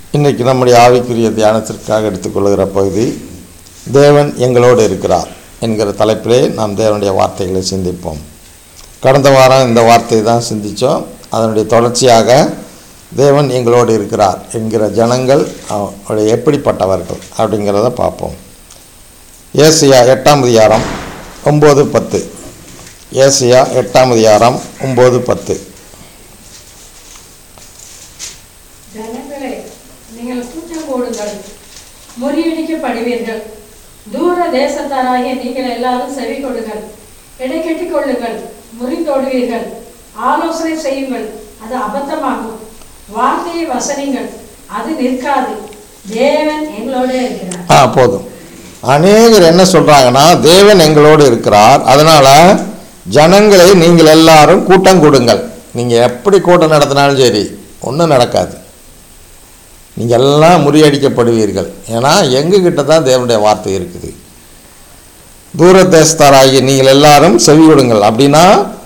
இன்றைக்கு நம்முடைய ஆவிக்குரிய தியானத்திற்காக எடுத்துக்கொள்கிற பகுதி தேவன் எங்களோடு இருக்கிறார் என்கிற தலைப்பிலே நாம் தேவனுடைய வார்த்தைகளை சிந்திப்போம் கடந்த வாரம் இந்த வார்த்தையை தான் சிந்தித்தோம் அதனுடைய தொடர்ச்சியாக தேவன் எங்களோடு இருக்கிறார் என்கிற ஜனங்கள் அவருடைய எப்படிப்பட்டவர்கள் அப்படிங்கிறத பார்ப்போம் ஏசியா எட்டாம் அதிகாரம் ஒம்பது பத்து ஏசியா எட்டாம் அதிகாரம் ஒம்பது பத்து ஜனங்களே நீங்கள் குற்றம் போடுங்கள் முறியடிக்கப்படுவீர்கள் தூர தேசத்தாராகிய நீங்கள் எல்லாரும் செவி கொடுங்கள் இடைக்கட்டிக் கொள்ளுங்கள் முறிந்தோடுவீர்கள் ஆலோசனை செய்யுங்கள் அது அபத்தமாகும் வார்த்தையை வசனிங்கள் அது நிற்காது தேவன் எங்களோட இருக்கிறார் ஆ போதும் அநேகர் என்ன சொல்கிறாங்கன்னா தேவன் எங்களோடு இருக்கிறார் அதனால் ஜனங்களை நீங்கள் எல்லாரும் கூட்டம் கொடுங்கள் நீங்கள் எப்படி கூட்டம் நடத்தினாலும் சரி ஒன்றும் நடக்காது நீங்கள் எல்லாம் முறியடிக்கப்படுவீர்கள் ஏன்னா எங்ககிட்ட தான் தேவனுடைய வார்த்தை இருக்குது தூர தேசத்தாராகிய நீங்கள் எல்லாரும் செவி கொடுங்கள் அப்படின்னா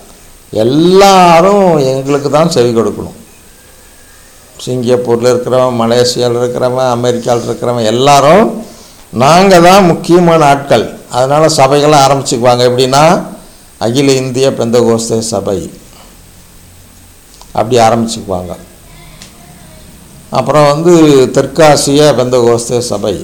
எல்லாரும் எங்களுக்கு தான் செவி கொடுக்கணும் சிங்கப்பூரில் இருக்கிறவன் மலேசியாவில் இருக்கிறவன் அமெரிக்காவில் இருக்கிறவன் எல்லாரும் நாங்கள் தான் முக்கியமான ஆட்கள் அதனால் சபைகளை ஆரம்பிச்சுக்குவாங்க எப்படின்னா அகில இந்திய பெந்தகோஸ்தே சபை அப்படி ஆரம்பிச்சுக்குவாங்க அப்புறம் வந்து தெற்காசிய பெந்தகோஸ்தே சபை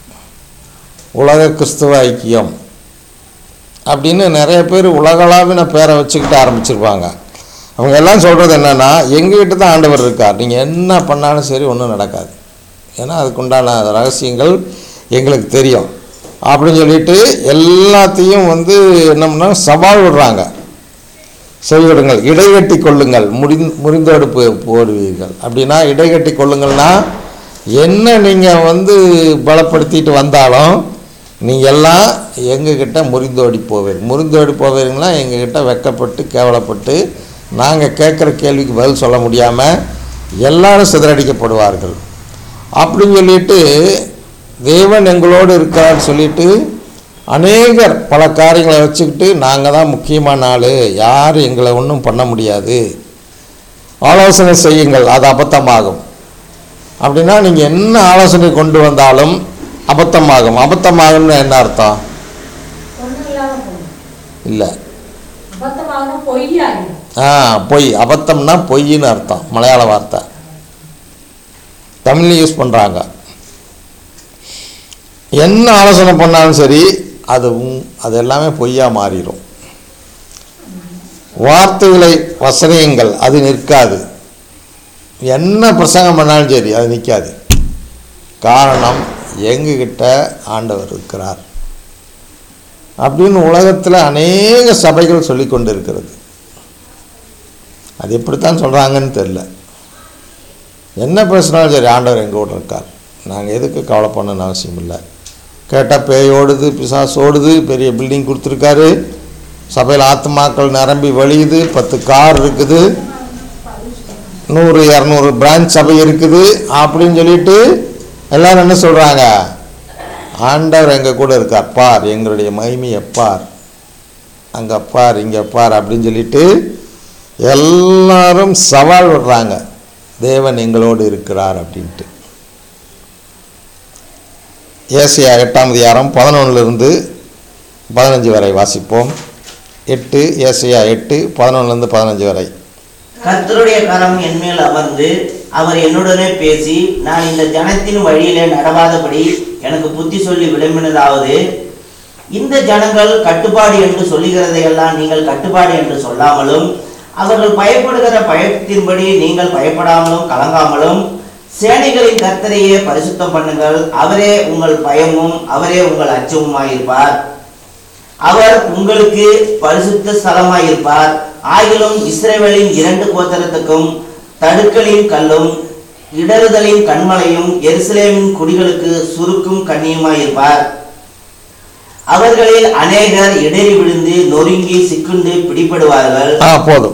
உலக கிறிஸ்துவ ஐக்கியம் அப்படின்னு நிறைய பேர் உலகளாவின பேரை வச்சுக்கிட்டு ஆரம்பிச்சிருப்பாங்க அவங்க எல்லாம் சொல்கிறது என்னென்னா எங்ககிட்ட தான் ஆண்டவர் இருக்கார் நீங்கள் என்ன பண்ணாலும் சரி ஒன்றும் நடக்காது ஏன்னா அதுக்குண்டான ரகசியங்கள் எங்களுக்கு தெரியும் அப்படின்னு சொல்லிட்டு எல்லாத்தையும் வந்து என்ன பண்ணா சவால் விடுறாங்க செய்விடுங்கள் இடைகட்டி கொள்ளுங்கள் முடி முறிந்தோடு போ போடுவீர்கள் அப்படின்னா இடைகட்டி கொள்ளுங்கள்னா என்ன நீங்கள் வந்து பலப்படுத்திட்டு வந்தாலும் நீங்கள் எல்லாம் எங்ககிட்ட முறிந்தோடி போவீர் முறிந்தோடி போவீங்கன்னா எங்ககிட்ட வெக்கப்பட்டு கேவலப்பட்டு நாங்கள் கேட்குற கேள்விக்கு பதில் சொல்ல முடியாமல் எல்லாரும் சிதறடிக்கப்படுவார்கள் அப்படின்னு சொல்லிட்டு தேவன் எங்களோடு இருக்கான்னு சொல்லிட்டு அநேகர் பல காரியங்களை வச்சுக்கிட்டு நாங்கள் தான் முக்கியமான ஆள் யாரும் எங்களை ஒன்றும் பண்ண முடியாது ஆலோசனை செய்யுங்கள் அது அபத்தமாகும் அப்படின்னா நீங்கள் என்ன ஆலோசனை கொண்டு வந்தாலும் அபத்தமாகும் அபத்தமாகும்னு என்ன அர்த்தம் ஒன்றும் இல்லாம போகும் இல்லை அபத்தமாகனா பொய்யாயிடும் ஆ பொய் அபத்தம்னா பொய்ன்னு அர்த்தம் மலையாள வார்த்தை தமிழ்ல யூஸ் பண்ணுறாங்க என்ன ஆலோசனை பண்ணாலும் சரி அது உம்- அது எல்லாமே பொய்யா மாறிடும் வார்த்தைகளை வசனியங்கள் அது நிற்காது என்ன பிரசங்கம் பண்ணாலும் சரி அது நிற்காது காரணம் எங்ககிட்ட ஆண்டவர் இருக்கிறார் அப்படின்னு உலகத்தில் அநேக சபைகள் சொல்லி கொண்டு இருக்கிறது அது எப்படித்தான் சொல்கிறாங்கன்னு தெரில என்ன பேசுனாலும் சரி ஆண்டவர் எங்கள் கூட இருக்கார் நாங்கள் எதுக்கு கவலை பண்ணணும்னு அவசியம் இல்லை கேட்டால் பேய் ஓடுது பிசாசு ஓடுது பெரிய பில்டிங் கொடுத்துருக்காரு சபையில் ஆத்மாக்கள் நிரம்பி வழியுது பத்து கார் இருக்குது நூறு இரநூறு பிரான்ச் சபை இருக்குது அப்படின்னு சொல்லிட்டு எல்லாரும் என்ன சொல்கிறாங்க ஆண்டவர் எங்கள் கூட இருக்கார் பார் எங்களுடைய மகிமையை பார் அங்கே பார் இங்கே பார் அப்படின்னு சொல்லிட்டு எல்லாரும் சவால் விடுறாங்க தேவன் எங்களோடு இருக்கிறார் அப்படின்ட்டு ஏசியா எட்டாம் அதிகாரம் பதினொன்றுலேருந்து பதினஞ்சு வரை வாசிப்போம் எட்டு ஏசியா எட்டு பதினொன்றுலேருந்து பதினஞ்சு வரை கர்த்தருடைய கரம் என்மேல் அமர்ந்து அவர் என்னுடனே பேசி நான் இந்த ஜனத்தின் வழியிலே நடவாதபடி எனக்கு புத்தி சொல்லி விளம்பினதாவது இந்த ஜனங்கள் கட்டுப்பாடு என்று சொல்லுகிறதையெல்லாம் நீங்கள் கட்டுப்பாடு என்று சொல்லாமலும் அவர்கள் பயப்படுகிற பயத்தின்படி நீங்கள் பயப்படாமலும் கலங்காமலும் சேனைகளின் கர்த்தரையே பரிசுத்தம் பண்ணுங்கள் அவரே உங்கள் பயமும் அவரே உங்கள் அச்சமுமாயிருப்பார் அவர் உங்களுக்கு பரிசுத்த ஸ்தலமாயிருப்பார் ஆகிலும் இஸ்ரவேலின் இரண்டு கோத்திரத்துக்கும் தடுக்கலின் கல்லும் இடறுதலின் கண்மலையும் எருசலேமின் குடிகளுக்கு சுருக்கும் கண்ணியுமாயிருப்பார் அவர்களில் அநேகர் இடறி விழுந்து நொறுங்கி சிக்குண்டு பிடிபடுவார்கள் ஆ போதும்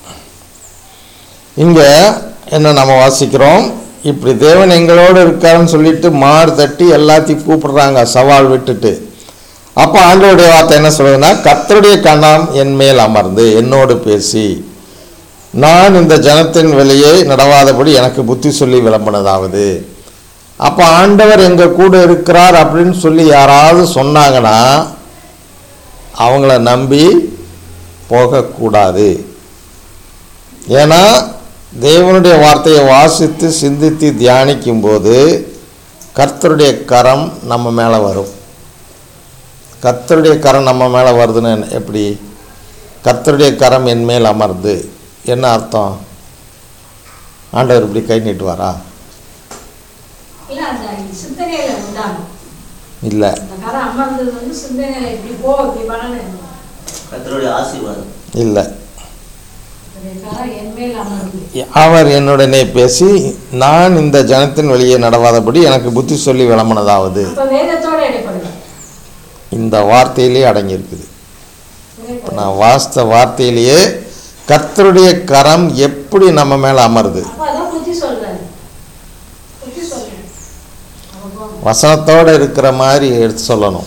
இங்கே என்ன நம்ம வாசிக்கிறோம் இப்படி தேவன் எங்களோடு இருக்காருன்னு சொல்லிட்டு மாறு தட்டி எல்லாத்தையும் கூப்பிடுறாங்க சவால் விட்டுட்டு அப்போ ஆண்டவருடைய வார்த்தை என்ன சொல்லுதுன்னா கர்த்தருடைய கண்ணாம் என் மேல் அமர்ந்து என்னோடு பேசி நான் இந்த ஜனத்தின் வெளியே நடவாதபடி எனக்கு புத்தி சொல்லி விளம்பினதாவது அப்போ ஆண்டவர் எங்கள் கூட இருக்கிறார் அப்படின்னு சொல்லி யாராவது சொன்னாங்கன்னா அவங்கள நம்பி போகக்கூடாது ஏன்னா தேவனுடைய வார்த்தையை வாசித்து சிந்தித்து தியானிக்கும் போது கர்த்தருடைய கரம் நம்ம மேலே வரும் கர்த்தருடைய கரம் நம்ம மேலே வருதுன்னு என்ன- எப்படி கர்த்தருடைய கரம் என் மேல் அமர்ந்து என்ன அர்த்தம் ஆண்டவர் இப்படி கை நீட்டுவாரா இல்ல அந்த சிந்தனையில உண்டாகும் இல்லை அந்த கரை அமர்ந்தது வந்து சிந்தனையில இப்படி போ இப்படி பண்ணணும் கர்த்தருடைய ஆசீர்வாதம் இல்லை அந்த கரை என் மேல் அமர்ந்து அவர் என்னுடனே பேசி நான் இந்த ஜனத்தின் வெளியே நடவாதபடி எனக்கு புத்தி சொல்லி விளம்பினதாவது அப்ப வேதத்தோட இடைப்படுது இந்த வார்த்தையிலே அடங்கியிருக்குது இப்ப நான் வாசித்த வார்த்தையிலேயே கர்த்தருடைய கரம் எப்படி நம்ம மேலே அமருது அப்ப அதான் புத்தி சொல்றாரு புத்தி சொல்றேன் அவங்க வசனத்தோடு இருக்கிற மாதிரி எடுத்து சொல்லணும்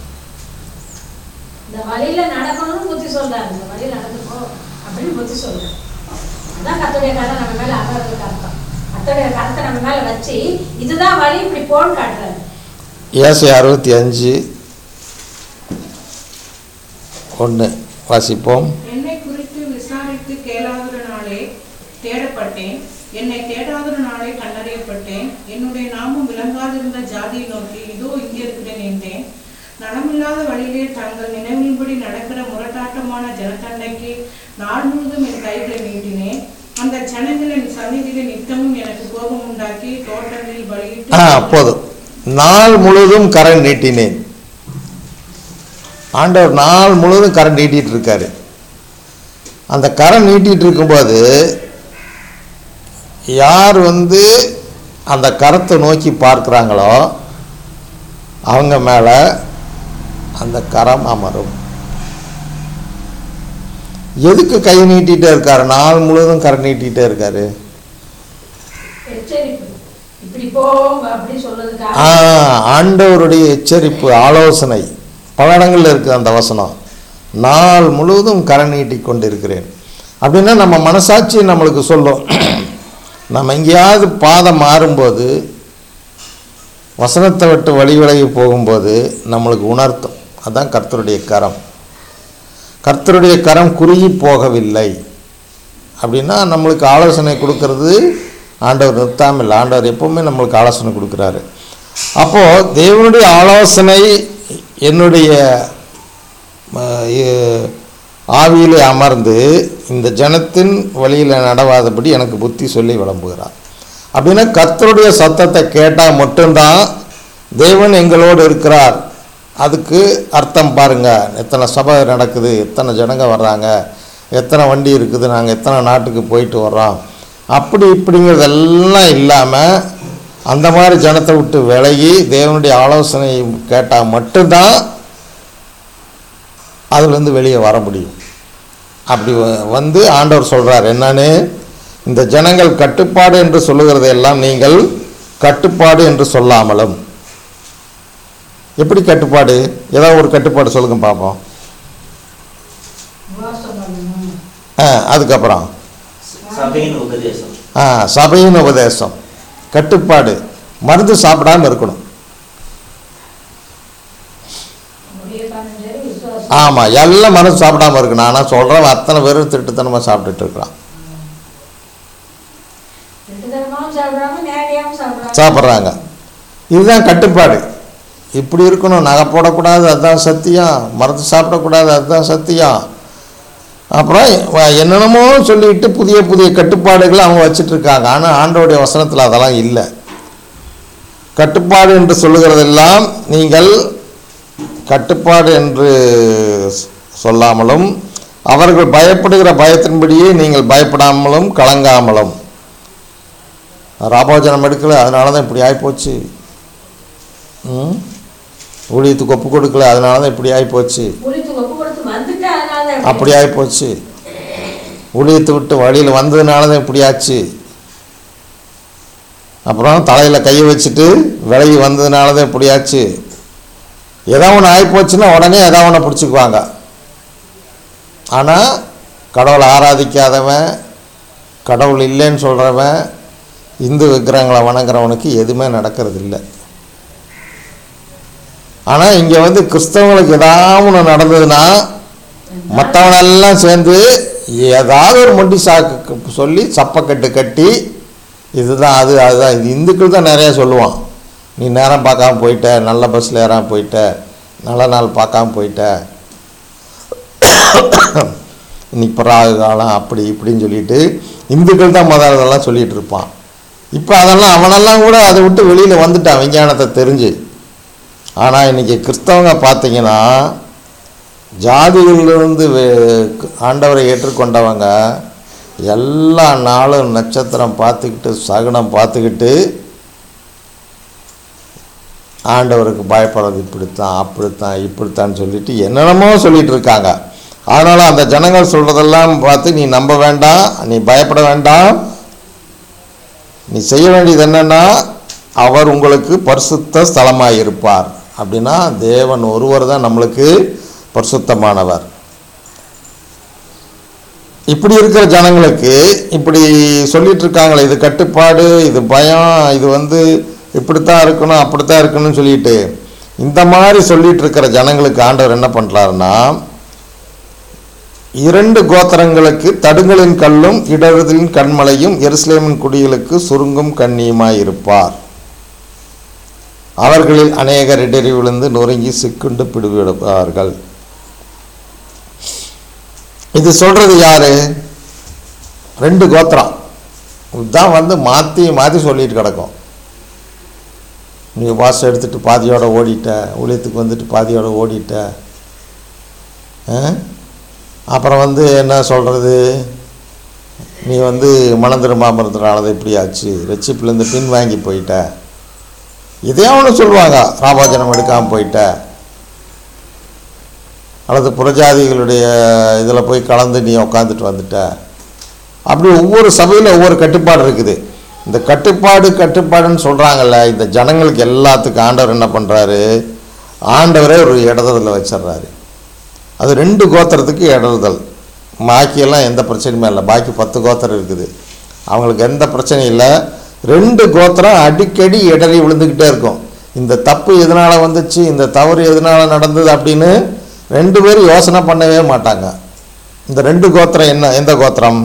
இந்த வழியில நடக்கணும்னு புத்தி சொல்றாரு இந்த வழியில நடந்து போ அப்படின்னு புத்தி சொல்றாரு அதான் கத்துடைய கதை நம்ம மேல அமர்றதுக்கு அர்த்தம் கத்துடைய கருத்தை நம்ம மேல வச்சு இதுதான் வழி இப்படி போன்னு காட்டுறாரு ஏசி அறுபத்தி அஞ்சு ஒன்று வாசிப்போம் என்னை குறித்து விசாரித்து கேளாததனாலே தேடப்பட்டேன் என்னை தேடாததனாலே கண்டறியப்பட்டேன் என்னுடைய நாமம் விளங்காதிருந்த ஜாதியை நோக்கி இதோ இங்கே இருக்கிறேன் என்றேன் நலமில்லாத வழியிலே தங்கள் நினைவின்படி நடக்கிற முரட்டாட்டமான ஜனத்தண்டைக்கு நாள் முழுதும் என் கைகளை நீட்டினேன் அந்த ஜனங்களின் சந்நிதியிலே நித்தமும் எனக்கு கோபம் உண்டாக்கி தோட்டங்களில் ஆ பலியிட்டு போதும் நாள் முழுவதும் கரண் நீட்டினேன் ஆண்டவர் நாள் முழுவதும் கரண் நீட்டிட்டு இருக்காரு அந்த கரண் நீட்டிட்டு இருக்கும்போது யார் வந்து அந்த கரத்தை நோக்கி பார்க்குறாங்களோ அவங்க மேலே அந்த கரம் அமரும் எதுக்கு கை நீட்டிகிட்டே இருக்காரு நாள் முழுவதும் கரை நீட்டிகிட்டே இருக்காரு எச்சரிப்பு இப்படி போ அப்படி ஆ சொல்றதுக்காக ஆண்டவருடைய எச்சரிப்பு ஆலோசனை பல இடங்கள்ல இருக்குது அந்த வசனம் நாள் முழுவதும் கரை நீட்டி கொண்டிருக்கிறேன் அப்படின்னா நம்ம மனசாட்சி நம்மளுக்கு சொல்லும் நம்ம எங்கேயாவது பாதம் மாறும்போது வசனத்தை விட்டு வழி விலகி போகும்போது நம்மளுக்கு உணர்த்தும் அதான் கர்த்தருடைய கரம் கர்த்தருடைய கரம் குறுகி போகவில்லை அப்படின்னா நம்மளுக்கு ஆலோசனை கொடுக்கறது ஆண்டவர் நிறுத்தாமல் இல்லை ஆண்டவர் எப்பவுமே நம்மளுக்கு ஆலோசனை கொடுக்குறாரு அப்போது தேவனுடைய ஆலோசனை என்னுடைய ம, இ- ஆவியிலே அமர்ந்து இந்த ஜனத்தின் வழியில் நடவாதபடி எனக்கு புத்தி சொல்லி விளம்புகிறார் அப்படின்னா கர்த்தருடைய சத்தத்தை கேட்டால் மட்டும்தான் தேவன் எங்களோடு இருக்கிறார் அதுக்கு அர்த்தம் பாருங்க எத்தனை சபை நடக்குது எத்தனை ஜனங்க வர்றாங்க எத்தனை வண்டி இருக்குது நாங்கள் எத்தனை நாட்டுக்கு போயிட்டு வர்றோம் அப்படி இப்படிங்கிறதெல்லாம் இல்லாமல் அந்த மாதிரி ஜனத்தை விட்டு விலகி தேவனுடைய ஆலோசனை கேட்டால் மட்டும்தான் அதுலேருந்து வெளியே வர முடியும் அப்படி வ- வந்து ஆண்டவர் சொல்கிறார் என்னன்னு இந்த ஜனங்கள் கட்டுப்பாடு என்று சொல்லுகிறதையெல்லாம் நீங்கள் கட்டுப்பாடு என்று சொல்லாமலும் எப்படி கட்டுப்பாடு ஏதாவது ஒரு கட்டுப்பாடு சொல்லுங்க பார்ப்போம் உபவாசம் பண்ணணும் ஆ அதுக்கப்புறம் சபையின் உபதேசம் ஆ சபையின் உபதேசம் கட்டுப்பாடு மருந்து சாப்பிடாம இருக்கணும் முடிய காரணம் சரி விசுவாசம் ஆமாம் எல்லாம் மருந்து சாப்பிடாம இருக்கணும் ஆனால் சொல்கிறவன் அத்தனை பேரும் திருட்டுத்தனமாக சாப்பிட்டுட்டு இருக்கிறான் திட்டத்தனமாவும் சாப்பிடாம நேரடியாகவும் சாப்பிடாம சாப்பிட்றாங்க இதுதான் கட்டுப்பாடு இப்படி இருக்கணும் நகை போடக்கூடாது அதுதான் சத்தியம் மருந்து சாப்பிடக்கூடாது அதுதான் சத்தியம் அப்புறம் வ- என்னென்னமோ சொல்லிட்டு புதிய புதிய கட்டுப்பாடுகளை அவங்க வச்சிட்டு இருக்காங்க ஆனால் ஆண்டவருடைய வசனத்தில் அதெல்லாம் இல்லை கட்டுப்பாடு என்று சொல்லுகிறதெல்லாம் நீங்கள் கட்டுப்பாடு என்று ஸ்- சொல்லாமலும் அவர்கள் பயப்படுகிற பயத்தின்படியே நீங்கள் பயப்படாமலும் கலங்காமலும் ராபோஜனம் எடுக்கல அதனால தான் இப்படி ஆகிப்போச்சு ம் ஊழியத்துக்கு ஒப்பு கொடுக்கல அதனால தான் இப்படி ஆகிப்போச்சு புளித்து ஒப்பு கொடுத்து வந்துட்டு அதனால தான் அப்படி ஆகிப்போச்சு ஊழியத்தை விட்டு வழியில் வந்ததுனால தான் இப்படி ஆச்சு அப்புறம் தலையில் கையை வச்சுட்டு விலகி வந்ததுனால தான் இப்படி ஆச்சு ஏதோ ஒன்று ஆகிப்போச்சுன்னா உடனே ஏதோ ஒன்று பிடிச்சிக்குவாங்க ஆனால் கடவுளை ஆராதிக்காதவன் கடவுள் இல்லைன்னு சொல்கிறவன் இந்து விக்கிரகங்களை வணங்குறவனுக்கு எதுவுமே நடக்கிறது இல்லை ஆனால் இங்கே வந்து கிறிஸ்தவங்களுக்கு ஏதாவது ஒன்று நடந்ததுன்னா மற்றவனெல்லாம் சேர்ந்து ஏதாவது ஒரு மொண்டி சாக்கு சொல்லி சப்பக்கட்டு கட்டி இதுதான் அது அதுதான் இது இந்துக்கள் தான் நிறையா சொல்லுவான் நீ நேரம் பார்க்காம போயிட்ட நல்ல பஸ்ஸில் ஏறாம போயிட்ட நல்ல நாள் பார்க்காம போயிட்ட இன்னைக்கு பிறாகு காலம் அப்படி இப்படின்னு சொல்லிட்டு இந்துக்கள் தான் முதல்ல இதெல்லாம் சொல்லிட்டு இருப்பான் இப்போ அதெல்லாம் அவனெல்லாம் கூட அதை விட்டு வெளியில் வந்துட்டான் விஞ்ஞானத்தை தெரிஞ்சு ஆனால் இன்றைக்கி கிறிஸ்தவங்க பார்த்தீங்கன்னா ஜாதிகளிலிருந்து வே- ஆண்டவரை ஏற்றுக்கொண்டவங்க எல்லா நாளும் நட்சத்திரம் பார்த்துக்கிட்டு சகுனம் பார்த்துக்கிட்டு ஆண்டவருக்கு பயப்படுறது இப்படித்தான் அப்படித்தான் இப்படித்தான் சொல்லிட்டு என்னென்னமோ சொல்லிட்டு இருக்காங்க அதனால் அந்த ஜனங்கள் சொல்கிறதெல்லாம் பார்த்து நீ நம்ப வேண்டாம் நீ பயப்பட வேண்டாம் நீ செய்ய வேண்டியது என்னன்னா அவர் உங்களுக்கு பரிசுத்த ஸ்தலமாக இருப்பார் அப்படின்னா தேவன் ஒருவர் தான் நம்மளுக்கு பரிசுத்தமானவர் இப்படி இருக்கிற ஜனங்களுக்கு இப்படி சொல்லிட்டு இருக்காங்களே இது கட்டுப்பாடு இது பயம் இது வந்து இப்படித்தான் இருக்கணும் அப்படித்தான் இருக்கணும்னு சொல்லிட்டு இந்த மாதிரி சொல்லிட்டு இருக்கிற ஜனங்களுக்கு ஆண்டவர் என்ன பண்ணுறாருன்னா இரண்டு கோத்திரங்களுக்கு தடுங்களின் கல்லும் இடறுதலின் கண்மலையும் எருசலேமின் குடிகளுக்கு சுருங்கும் கண்ணியுமாய் இருப்பார் அவர்களில் அநேகர் இடறி விழுந்து நொறுங்கி சிக்குண்டு பிடிவிடுவார்கள் இது சொல்றது யாரு ரெண்டு கோத்திரம் இதுதான் வந்து மாற்றி மாற்றி சொல்லிட்டு கிடக்கும் நீ வாசம் எடுத்துட்டு பாதியோட ஓடிட்ட ஊழியத்துக்கு வந்துட்டு பாதியோட ஓடிட்ட ஆ? அப்புறம் வந்து என்ன சொல்கிறது நீ வந்து மனம் திரும்பாமல் இருந்தனால இப்படி ஆச்சு ரெச்சிப்பிலேருந்து பின் வாங்கி போயிட்ட இதே ஒன்று சொல்லுவாங்க ராபாஜனம் எடுக்காமல் போயிட்ட அல்லது புறஜாதிகளுடைய இதில் போய் கலந்து நீ உக்காந்துட்டு வந்துட்ட அப்படி ஒவ்வொரு சபையில் ஒவ்வொரு கட்டுப்பாடு இருக்குது இந்த கட்டுப்பாடு கட்டுப்பாடுன்னு சொல்கிறாங்கல்ல இந்த ஜனங்களுக்கு எல்லாத்துக்கும் ஆண்டவர் என்ன பண்ணுறாரு ஆண்டவரே ஒரு இடத்துல வச்சிடுறாரு அது ரெண்டு கோத்திரத்துக்கு இடறுதல் பாக்கியெல்லாம் எந்த பிரச்சனையுமே இல்லை பாக்கி பத்து கோத்திரம் இருக்குது அவங்களுக்கு எந்த பிரச்சனையும் இல்லை ரெண்டு கோத்திரம் அடிக்கடி இடறி விழுந்துக்கிட்டே இருக்கும் இந்த தப்பு எதனால் வந்துச்சு இந்த தவறு எதனால் நடந்தது அப்படின்னு ரெண்டு பேரும் யோசனை பண்ணவே மாட்டாங்க இந்த ரெண்டு கோத்திரம் என்ன எந்த கோத்திரம்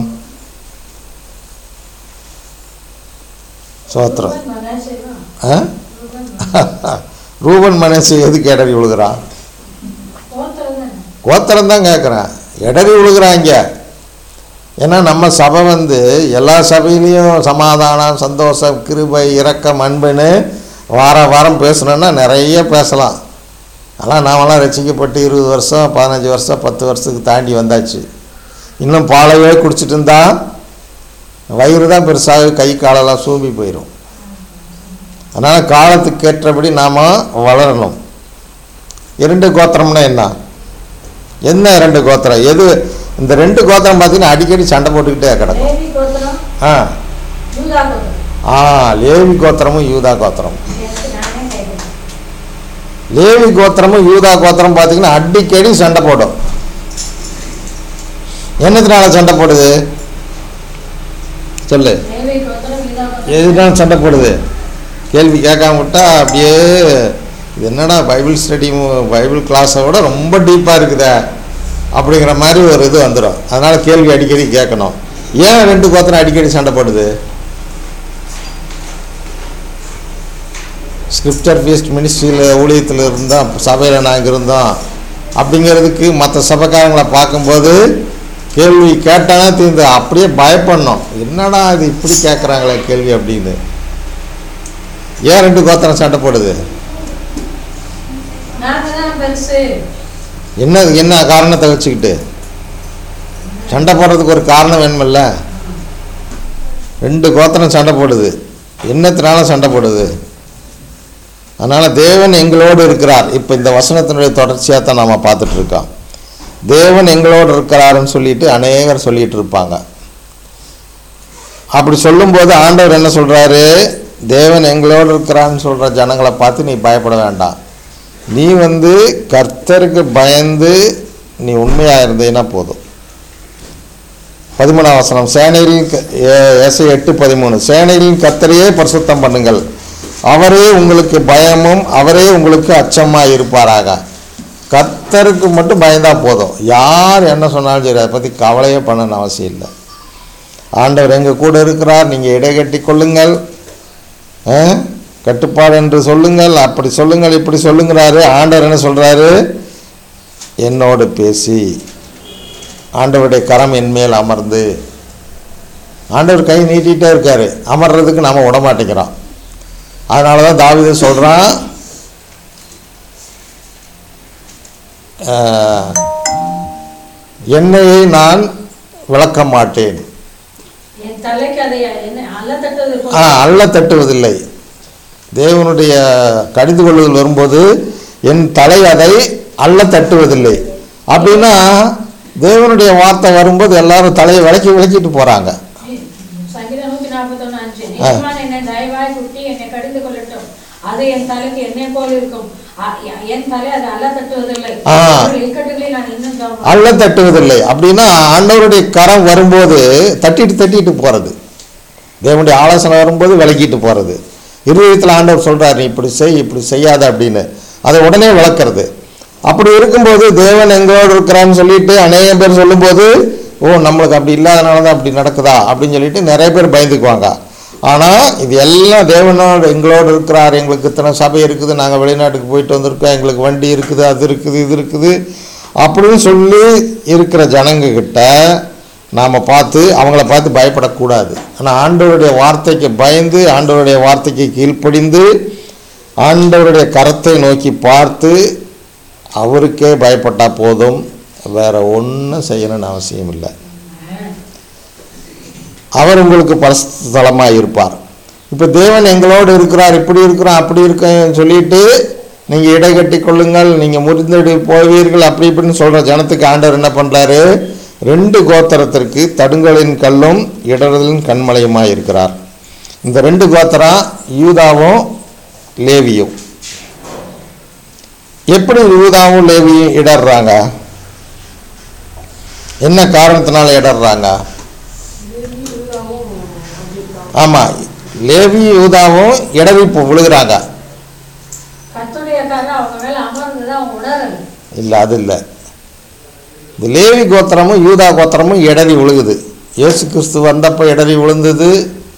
சோத்திரம் மனசேவா ஆ ரூபன் மனசு எதுக்கு இடறி விழுகிறான் கோத்திரம் தானே கோத்திரம் தான் கேட்குறேன் இடறி விழுகிறாங்க ஏன்னா நம்ம சபை வந்து எல்லா சபையிலையும் சமாதானம் சந்தோஷம் கிருபை இரக்கம் அன்புன்னு வாரம் வாரம் பேசணுன்னா நிறைய பேசலாம் ஆனால் நாமெல்லாம் ரசிக்கப்பட்டு இருபது வருஷம் பதினஞ்சு வருஷம் பத்து வருஷத்துக்கு தாண்டி வந்தாச்சு இன்னும் பாலையே குடிச்சிட்டு இருந்தா வயிறு தான் பெருசாக கை காலெல்லாம் சூம்பி போயிடும் அதனால் காலத்துக்கு ஏற்றபடி நாம் வளரணும் இரண்டு கோத்திரம்னா என்ன என்ன ரெண்டு கோத்திரம் எது இந்த ரெண்டு கோத்திரம் பார்த்தீங்கன்னா அடிக்கடி சண்டை போட்டுக்கிட்டே கிடக்கும் லேவி கோத்திரம் ஆ யூதா கோத்திரம் ஆ லேவி கோத்திரமும் யூதா கோத்திரம் எனக்கு நானே கேட்குறேன் லேவி கோத்திரமும் யூதா கோத்திரம் பார்த்தீங்கன்னா அடிக்கடி சண்டை போடும் என்னத்தினால சண்டை போடுது சொல்லு லேவி கோத்திரம் யூதா கோத்திரம் எதுனால சண்டை போடுது கேள்வி கேட்காம விட்டா அப்படியே இது என்னடா பைபிள் ஸ்டடி பைபிள் கிளாஸை விட ரொம்ப டீப்பாக இருக்குதே அப்படிங்கிற மாதிரி ஒரு இது வந்துடும் அதனால் கேள்வி அடிக்கடி கேட்கணும் ஏன் ரெண்டு கோத்திரம் அடிக்கடி சண்டை போடுது ஸ்கிரிப்டர் ஃபீஸ்ட் மினிஸ்ட்ரியில் ஊழியத்தில் இருந்தோம் சபையில் நாங்கள் இருந்தோம் அப்படிங்கிறதுக்கு மற்ற சபைக்காரங்களை பார்க்கும்போது கேள்வி கேட்டானே தீர்ந்து அப்படியே பயப்படணும் என்னடா இது இப்படி கேட்குறாங்களே கேள்வி அப்படின்னு ஏன் ரெண்டு கோத்திரம் சண்டை போடுது நாங்க தான் பெருசு என்ன என்ன காரணத்தை வச்சுக்கிட்டு சண்டை போடுறதுக்கு ஒரு காரணம் வேணுமில்ல ரெண்டு கோத்திரம் சண்டை போடுது என்னத்தினால சண்டை போடுது அதனால் தேவன் எங்களோடு இருக்கிறார் இப்போ இந்த வசனத்தினுடைய தொடர்ச்சியாக தான் நாம் பார்த்துட்டு இருக்கோம் தேவன் எங்களோடு இருக்கிறாருன்னு சொல்லிட்டு அநேகர் சொல்லிட்டு இருப்பாங்க அப்படி சொல்லும்போது ஆண்டவர் என்ன சொல்கிறாரு தேவன் எங்களோடு இருக்கிறான்னு சொல்கிற ஜனங்களை பார்த்து நீ பயப்பட வேண்டாம் நீ வந்து கர்த்தருக்கு பயந்து நீ உண்மையாக இருந்தீன்னா போதும் பதிமூணாம் வசனம் சேனையில் எஸ்ஐ எட்டு பதிமூணு சேனையில் கத்தரையே பரிசுத்தம் பண்ணுங்கள் அவரே உங்களுக்கு பயமும் அவரே உங்களுக்கு அச்சமாக இருப்பாராக கத்தருக்கு மட்டும் பயந்தா போதும் யார் என்ன சொன்னாலும் சரி அதை பற்றி கவலையே பண்ணணும்னு அவசியம் இல்லை ஆண்டவர் எங்கள் கூட இருக்கிறார் நீங்கள் இடைகட்டி கொள்ளுங்கள் ஆ? கட்டுப்பாடு என்று சொல்லுங்கள் அப்படி சொல்லுங்கள் இப்படி சொல்லுங்கிறாரு ஆண்டவர் என்ன சொல்கிறாரு என்னோடு பேசி ஆண்டவருடைய கரம் என் மேல் அமர்ந்து ஆண்டவர் கை நீட்டிகிட்டே இருக்காரு அமர்றதுக்கு நாம் விட மாட்டேங்கிறோம் அதனால தான் தாவீது சொல்கிறான் என்னையை நான் விளக்க மாட்டேன் என் தலைக்கு அதை என்ன அல்ல தட்டுவது ஆ போல அல்ல தட்டுவதில்லை தேவனுடைய கடிந்து கொள்ளுதல் வரும்போது என் தலை அதை அல்ல தட்டுவதில்லை அப்படின்னா தேவனுடைய வார்த்தை வரும்போது எல்லாரும் தலையை விளக்கி விளக்கிட்டு போகிறாங்க சங்கீதம் நூத்தி நாற்பத்தொன்னு அஞ்சு ஆ. நீதிமான் என்னை தயவாய் குட்டி என்னை கடிந்து கொள்ளட்டும் அது என் தலைக்கு என்னை போல இருக்கும் அ- என் தலை அது அல்ல தட்டுவதில்லை ஆ. ஒரு இக்கட்டுகளில் நான் இன்னும் கவனம் அல்ல தட்டுவதில்லை அப்படின்னா ஆண்டவருடைய கரம் வரும்போது தட்டிட்டு தட்டிட்டு போகிறது தேவனுடைய ஆலோசனை வரும்போது விளக்கிட்டு போகிறது இருதயத்தில் ஆண்டவர் சொல்கிறார் நீ இப்படி செய் இப்படி செய்யாத அப்படின்னு அதை உடனே விளக்குறது அப்படி இருக்கும்போது தேவன் எங்களோடு இருக்கிறான்னு சொல்லிட்டு அநேக பேர் சொல்லும்போது ஓ நம்மளுக்கு அப்படி இல்லாதனால தான் அப்படி நடக்குதா அப்படின்னு சொல்லிட்டு நிறைய பேர் பயந்துக்குவாங்க ஆனால் இது எல்லாம் தேவனோடு எங்களோடு இருக்கிறார் எங்களுக்கு இத்தனை சபை இருக்குது நாங்கள் வெளிநாட்டுக்கு போயிட்டு வந்திருக்கோம் எங்களுக்கு வண்டி இருக்குது அது இருக்குது இது இருக்குது அப்படின்னு சொல்லி இருக்கிற ஜனங்க கிட்ட நாம் பார்த்து அவங்கள பார்த்து பயப்படக்கூடாது ஆனால் ஆண்டவருடைய வார்த்தைக்கு பயந்து ஆண்டவருடைய வார்த்தைக்கு கீழ்ப்படிந்து ஆண்டவருடைய கரத்தை நோக்கி பார்த்து அவருக்கே பயப்பட்டால் போதும் வேற ஒன்றும் செய்யணும்னு அவசியம் இல்லை அவர் உங்களுக்கு பரஸ்தலமாக இருப்பார் இப்போ தேவன் எங்களோடு இருக்கிறார் இப்படி இருக்கிறோம் அப்படி இருக்கேன்னு சொல்லிட்டு நீங்கள் இடைகட்டி கொள்ளுங்கள் நீங்கள் முறிந்தடி போவீர்கள் அப்படி இப்படின்னு சொல்கிற ஜனத்துக்கு ஆண்டவர் என்ன பண்ணுறாரு ரெண்டு கோத்திரத்திற்கு தடுங்களின் கல்லும் இடறலின் கண்மலையுமாக இருக்கிறார் இந்த ரெண்டு கோத்திரம் யூதாவும் லேவியும் எப்படி யூதாவும் லேவியும் இடர்றாங்க என்ன காரணத்தினால இடர்றாங்க ஆமாம் லேவி யூதாவும் இடவி இப்போ விழுகிறாங்க கர்த்தருடைய கரை அவங்க மேல அமர்ந்தது அவங்க உணரல இல்லை அது இல்லை இந்த லேவி கோத்திரமும் யூதா கோத்திரமும் இடறி விழுகுது இயேசு கிறிஸ்து வந்தப்போ இடறி விழுந்தது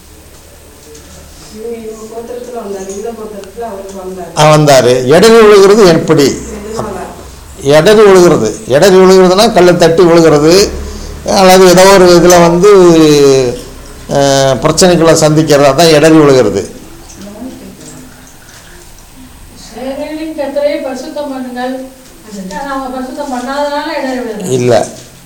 இவங்க கோத்திரத்துல வந்தாரு இந்த கோத்திரத்துல அவருக்கு வந்தாரு அவன் வந்தார் இடறி விழுகிறது எப்படி எதனால இடறி விழுகிறது இடறி விழுகிறதுனா கல்லை தட்டி விழுகிறது அல்லது ஏதோ ஒரு இதில் வந்து அஹ், பிரச்சனைகளை சந்திக்கிறதா தான் இடறி விழுகிறது சேனைகளின் கர்த்தரை பரிசுத்தம் பண்ணுங்கள் அதுக்காக அவங்க பரிசுத்தம் பண்ணாதனால இடறி விழுது இல்லை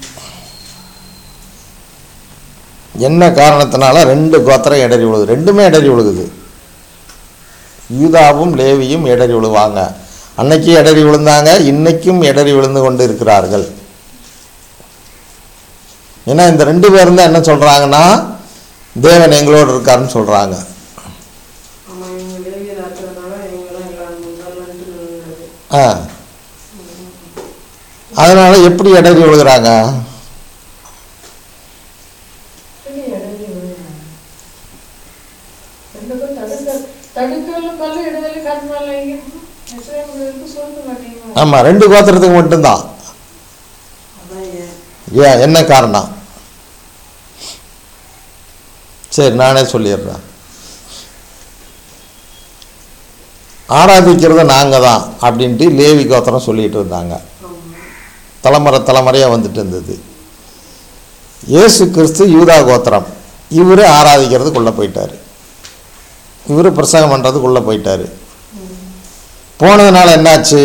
என்ன காரணத்தினால ரெண்டு கோத்திரம் இடறி விழுகுது ரெண்டுமே இடறி விழுகுது யூதாவும் லேவியும் இடறி விழுவாங்க அன்னைக்கு இடறி விழுந்தாங்க இன்னைக்கும் இடறி விழுந்து கொண்டு இருக்கிறார்கள் ஏன்னா இந்த ரெண்டு பேரும் தான் என்ன சொல்கிறாங்கன்னா தேவன் எங்களோடு இருக்காருன்னு சொல்கிறாங்க ஆமா இவங்க லேவியர் ஆக்குறதுனால இவங்கெல்லாம் எல்லாம் முதல்லன்ட்டு நின்னுது. ஆ அதனால் எப்படி இடறி விழுகிறாங்க எப்படி இடறி விழுது? ரெண்டுக்கும் தடுக்கல் தடுக்கலும் கல்லு இடதலும் கண்மலை இருக்கு சொல்ல மாட்டீங்க ஆமாம் ரெண்டு கோத்திரத்துக்கு மட்டும்தான் அதான் ஏன் ஏன் என்ன காரணம் சரி நானே சொல்லிடுறேன் ஆராதிக்கிறது நாங்கள் தான் அப்படின்ட்டு லேவி கோத்திரம் சொல்லிட்டு இருந்தாங்க ஆமா தலைமுறை தலைமுறையாக வந்துட்டு இருந்தது இயேசு கிறிஸ்து யூதா கோத்திரம் இவர் ஆராதிக்கிறதுக்குள்ளே போயிட்டார் இவர் பிரசங்கம் பண்ணுறதுக்குள்ளே போயிட்டார் போனதுனால என்னாச்சு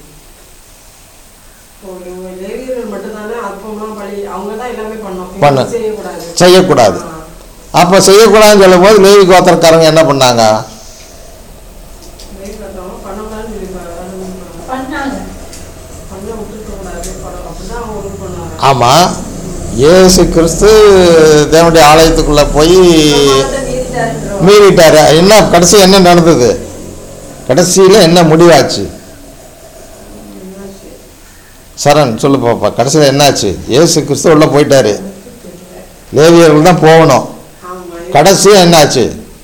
இப்போ இவங்க லேவியர்கள் மட்டும்தானே அப்பம்லாம் பழி அவங்க தான் எல்லாமே பண்ணோம் பண்ண. இவங்க செய்யக்கூடாது செய்யக்கூடாது ஆ. அப்போ செய்யக்கூடாதுன்னு சொல்லும்போது லேவி கோத்திரக்காரங்க என்ன பண்ணாங்க லேவி கட்டவங்க பண்ணக்கூடாதுன்னு சொல்லி ப- பண்ணாங்க பண்ண விட்டுருக்க கூடாது படம் அப்படிதான் அவங்க இது பண்ணாங்க ஆமாம் இயேசு கிறிஸ்து தேவனுடைய ஆலயத்துக்குள்ளே போய் மீறிட்டார் என்ன கடைசி என்ன நடந்தது கடைசியில் என்ன முடிவாச்சு சரண் சொல்லு பாப்பா கடைசியில் என்னாச்சு இயேசு கிறிஸ்து உள்ளே போயிட்டாரு லேவியர்கள் தான் போகணும் ஆமா கடைசியாக என்னாச்சு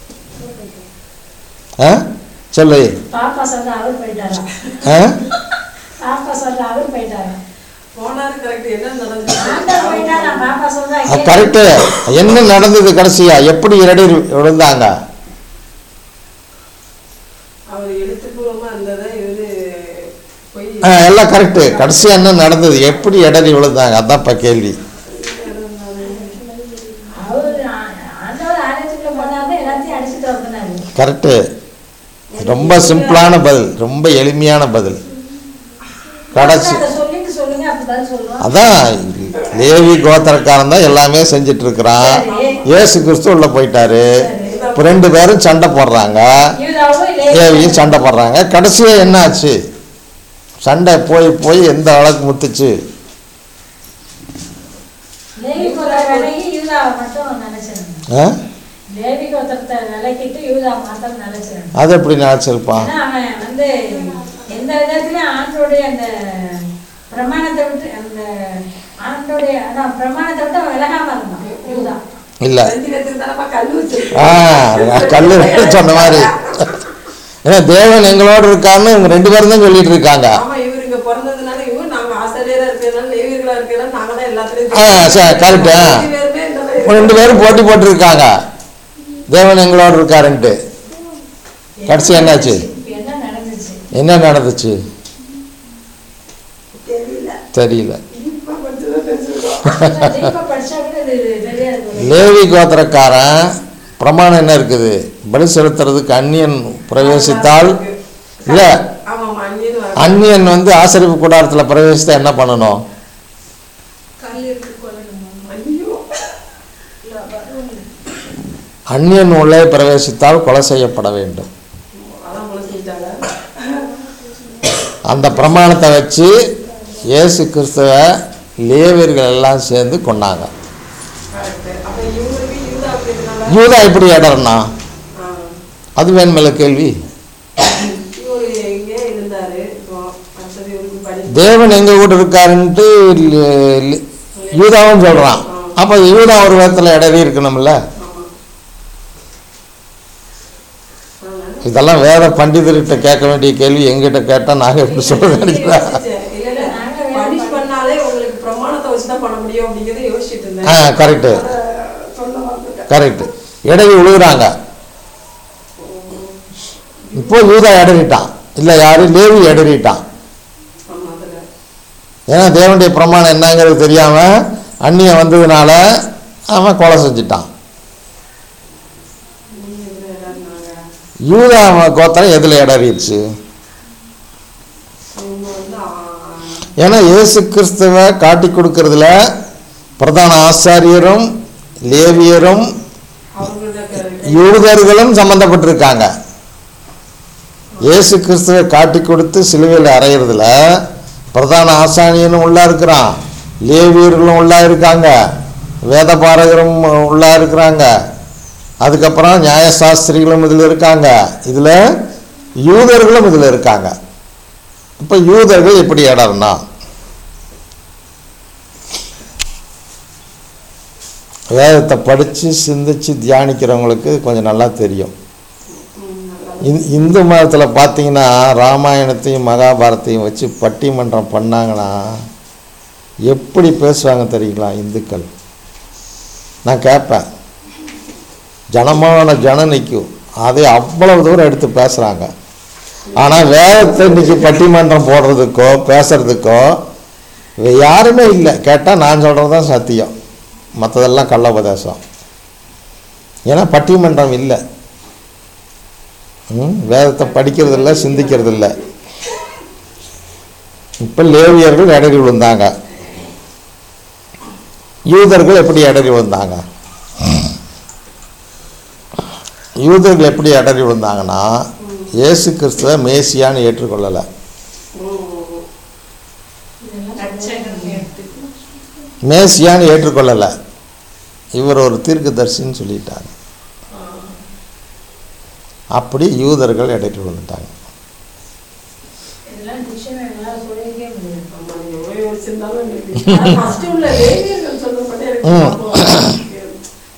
ஆ சொல்லு பாப்பா சொல்ற அவர் போயிட்டாரா ஆ பாப்பா சொல்ற அவர் போயிட்டாரா போனாரு கரெக்ட் என்ன நடந்துச்சு ஆண்டவர் போயிட்டாரா பாப்பா சொல்றா கரெக்டு என்ன நடந்தது கடைசியா எப்படி இரடி விழுந்தாங்க அவர் எழுத்துப்பூர்வமா இருந்ததை இவரு போய் ஆ, எல்லாம் கரெக்டு கடைசியா என்ன நடந்தது எப்படி இடறி விழுந்தாங்க அதான் இப்போ கேள்வி அவர் ஆண்டவர் ஆலயத்துக்குள்ள போனாரு எல்லாத்தையும் அடிச்சுட்டு வந்தாரு கரெக்டு ரொம்ப சிம்பிளான பதில் ரொம்ப எளிமையான பதில் கடைசி அதை சொல்லிட்டு சொல்லுங்க அப்படி பதில் சொல்லுவோம் அதான் லேவி கோத்திரக்காரன் தான் எல்லாமே செஞ்சுட்டு இருக்கிறான் இயேசு கிறிஸ்து உள்ள போயிட்டாரு இப்போ ரெண்டு பேரும் சண்டை போடுறாங்க யூதாவும் லேவியும் சண்டை போடுறாங்க கடைசியாக என்ன ஆச்சு சண்டை போய் போய் எந்த அளவுக்கு முத்துச்சு லேவி கோத்திர விலகி யூதாவை மட்டும் நினைச்சிருந்தேன் ஆ? லேவி கோத்திரத்தை விலக்கிட்டு யூதா மாத்திரம் நினைச்சிருந்தேன் அது எப்படி நினச்சிருப்பான் ஏன்னா அவன் வந்து எந்த விதத்துலயும் ஆண்டோடைய அந்த பிரமாணத்தை விட்டு அந்த ஆண்டோடைய அதான் பிரமாணத்தை விட்டு அவன் விலகாம இருந்தான் யூதா இல்லை ரஞ்சிதத்துக்கு தானப்பா கல் வச்சிருக்கோம் ஆ கல்லு சொன்ன மாதிரி ஏன்னா தேவன் எங்களோடு இருக்கான்னு இவங்க ரெண்டு பேரும் தான் சொல்லிட்டு இருக்காங்க ஆமா இவரு இங்க பிறந்ததுனால இவரு நாங்க ஆசிரியரா இருக்கிறதுனால லேவியர்களா இருக்கிறதுனால நாங்க தான் எல்லாத்துலயும் ஆ சரி கரெக்டு ரெண்டு பேருமே இந்த மாதிரி ரெண்டு பேரும் போட்டி போட்டிருக்காங்க தேவன் எங்களோடு இருக்காருன்ட்டு கடைசி என்னாச்சு இப்ப என்ன நடந்துச்சு என்ன நடந்துச்சு தெரியல தெரியல இப்ப கொஞ்சம் தெரிஞ்சுக்கிறோம் டீப்பா படிச்சா கூட இது தெரியாது லேவி கோத்திரக்காரன் பிரமாணம் என்ன இருக்குது பலி செலுத்துறதுக்கு அந்நியன் பிரவேசித்தால் இல்லை ஆமா அந்நியன் வர அந்நியன் வந்து ஆசரிப்பு கூடாரத்தில் பிரவேசித்தா என்ன பண்ணணும் ஐயோ அந்நியன் உள்ளே பிரவேசித்தால் கொலை செய்யப்பட வேண்டும் அதான் போல செஞ்சாங்க அந்த பிரமாணத்தை வச்சு இயேசு கிறிஸ்துவ லேவியர்கள் எல்லாம் சேர்ந்து கொண்டாங்க கரெக்ட் அப்ப இவங்களுக்கு யூதா அப்படின்றனால யூதா எப்படி இடறனா ஆ, அது வேணுமில்ல கேள்வி இவரு எங்க இருந்தாரு இப்போ அடுத்தது இவருக்கு படி தேவன் எங்க கூட இருக்காருன்ட்டு லி- லி- யூதாவும் சொல்றான் அப்ப யூதா ஒரு விதத்துல இடறி இருக்கணும்ல ஆமா ஆனா, இதெல்லாம் வேற பண்டிதர்கிட்ட கேட்க வேண்டிய கேள்வி எங்கிட்ட கேட்டா நாங்க எப்படி சொல்றது நினைக்கிறேன் இல்ல இல்ல பனிஷ் பண்ணாலே உங்களுக்கு பிரமாணத்தை வச்சு தான் பண்ண முடியும் அப்படிங்கறத யோசிச்சுட்டு இருந்தேன் ஆ கரெக்டு அத சொல்ல மாட்டேன் கரெக்ட் இடறி விழுகுறாங்க இப்போ யூதா இடறிட்டான் இல்லை யாரு லேவி இடறிட்டான் ஆமா அதுல ஏன்னா தேவனுடைய பிரமாணம் என்னங்கிறது தெரியாம அந்நியன் வந்ததுனால அவன் கொலை செஞ்சிட்டான் நீங்க இதுல இருந்தாங்க யூதா கோத்திரம் எதில் இடறிடுச்சு இவங்க வந்து ஆ, ஏன்னா இயேசு கிறிஸ்துவை காட்டி கொடுக்கறதுல பிரதான ஆசாரியரும் லேவியரும் அவங்களோட க- யூதர்களும் சம்மந்தப்பட்டிருக்காங்க இயேசு கிறிஸ்துவை காட்டி கொடுத்து சிலுவையில் அறையிறதுல பிரதான ஆசாரியனும் உள்ளா இருக்கிறான் லேவியர்களும் உள்ளா இருக்காங்க வேதபாரகரும் உள்ளா இருக்கிறாங்க அதுக்கப்புறம் நியாயசாஸ்திரிகளும் இதில் இருக்காங்க இதில் யூதர்களும் இதில் இருக்காங்க இப்போ யூதர்கள் எப்படி இடம்னா வேதத்தை படித்து சிந்திச்சு தியானிக்கிறவங்களுக்கு கொஞ்சம் நல்லா தெரியும் ம், நல்லா இந்- இந்து மதத்தில் பார்த்தீங்கன்னா ராமாயணத்தையும் மகாபாரத்தையும் வச்சு பட்டிமன்றம் பண்ணாங்கன்னா எப்படி பேசுவாங்க தெரியுங்களா இந்துக்கள் நான் கேட்பேன் ஜனமான ஜனம் நிற்கும் அதை அவ்வளவு தூரம் எடுத்து பேசுகிறாங்க ஆனால் வேதத்தை இன்னைக்கு பட்டிமன்றம் போடுறதுக்கோ பேசுறதுக்கோ வே- யாருமே இல்லை கேட்டால் நான் சொல்கிறது தான் சத்தியம் மற்றதெல்லாம் கள்ள உபதேசம் ஏன்னா பட்டிமன்றம் இல்லை ம், வேதத்தை படிக்கிறது இல்லை சிந்திக்கிறது இல்லை இப்போ லேவியர்கள் இடறி விழுந்தாங்க யூதர்கள் எப்படி இடறி விழுந்தாங்க யூதர்கள் எப்படி இடறி விழுந்தாங்கன்னா இயேசு கிறிஸ்துவ மேசியான்னு ஏற்றுக்கொள்ளலை மேசியான்னு ஏற்றுக்கொள்ளலை இவர் ஒரு தீர்க்கதரிசின்னு சொல்லிட்டாங்க அப்படி யூதர்கள் இடறி விழுந்துட்டாங்க இதெல்லாம் டிக்ஷனரி எங்களால் சொல்லிக்கவே முடியாது ஆமா, நீங்க எவ்வளவு யோசிச்சிருந்தாலும் எனக்கு- ஆனா first உள்ள லேவியர்கள் சொல்றபடி எனக்கு ம். ஞாபகம் இருக்கு.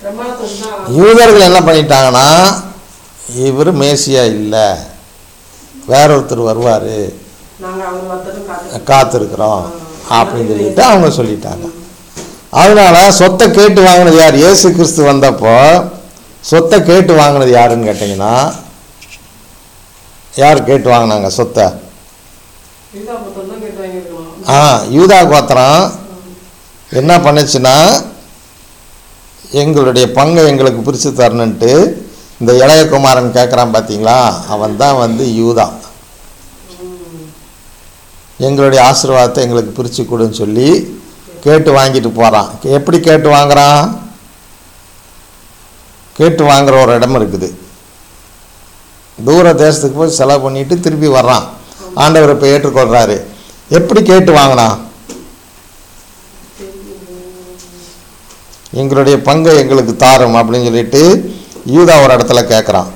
பிரமாணத்துக்கு தான் யூதர்கள் என்ன பண்ணிட்டாங்கன்னா இவர் மேசியா இல்லை வேற ஒருத்தர் வருவார் நாங்க அவர் வரட்டும் காத்து காத்திருக்கிறோம் அப்படின்னு சொல்லிட்டு அவங்க சொல்லிட்டாங்க அதனால சொத்தை கேட்டு வாங்கினது யார் இயேசு கிறிஸ்து வந்தப்போ சொத்தை கேட்டு வாங்கினது யாருன்னு கேட்டிங்கன்னா யார் கேட்டு வாங்கினாங்க சொத்தை யூதா புத்தகம் தான் கேட்டு வாங்கியிருக்கலாம் ஆ யூதா கோத்திரம் என்ன பண்ணுச்சுன்னா எங்களுடைய பங்கை எங்களுக்கு பிரித்து தரணுன்ட்டு இந்த இளையகுமாரன் கேட்குறான் பார்த்தீங்களா அவன் தான் வந்து யூதா எங்களுடைய ஆசீர்வாதத்தை எங்களுக்கு பிரித்து கொடுன்னு சொல்லி கேட்டு வாங்கிட்டு போகிறான் எப்படி கேட்டு வாங்குறான் கேட்டு வாங்குற ஒரு இடம் இருக்குது தூர தேசத்துக்கு போய் செலவு பண்ணிட்டு திருப்பி வர்றான் ஆண்டவர் இப்போ ஏற்றுக்கொள்கிறாரு எப்படி கேட்டு வாங்கினான் எங்களுடைய பங்கை எங்களுக்கு தாரும் அப்படின்னு சொல்லிட்டு யூதா ஒரு இடத்துல கேட்குறான்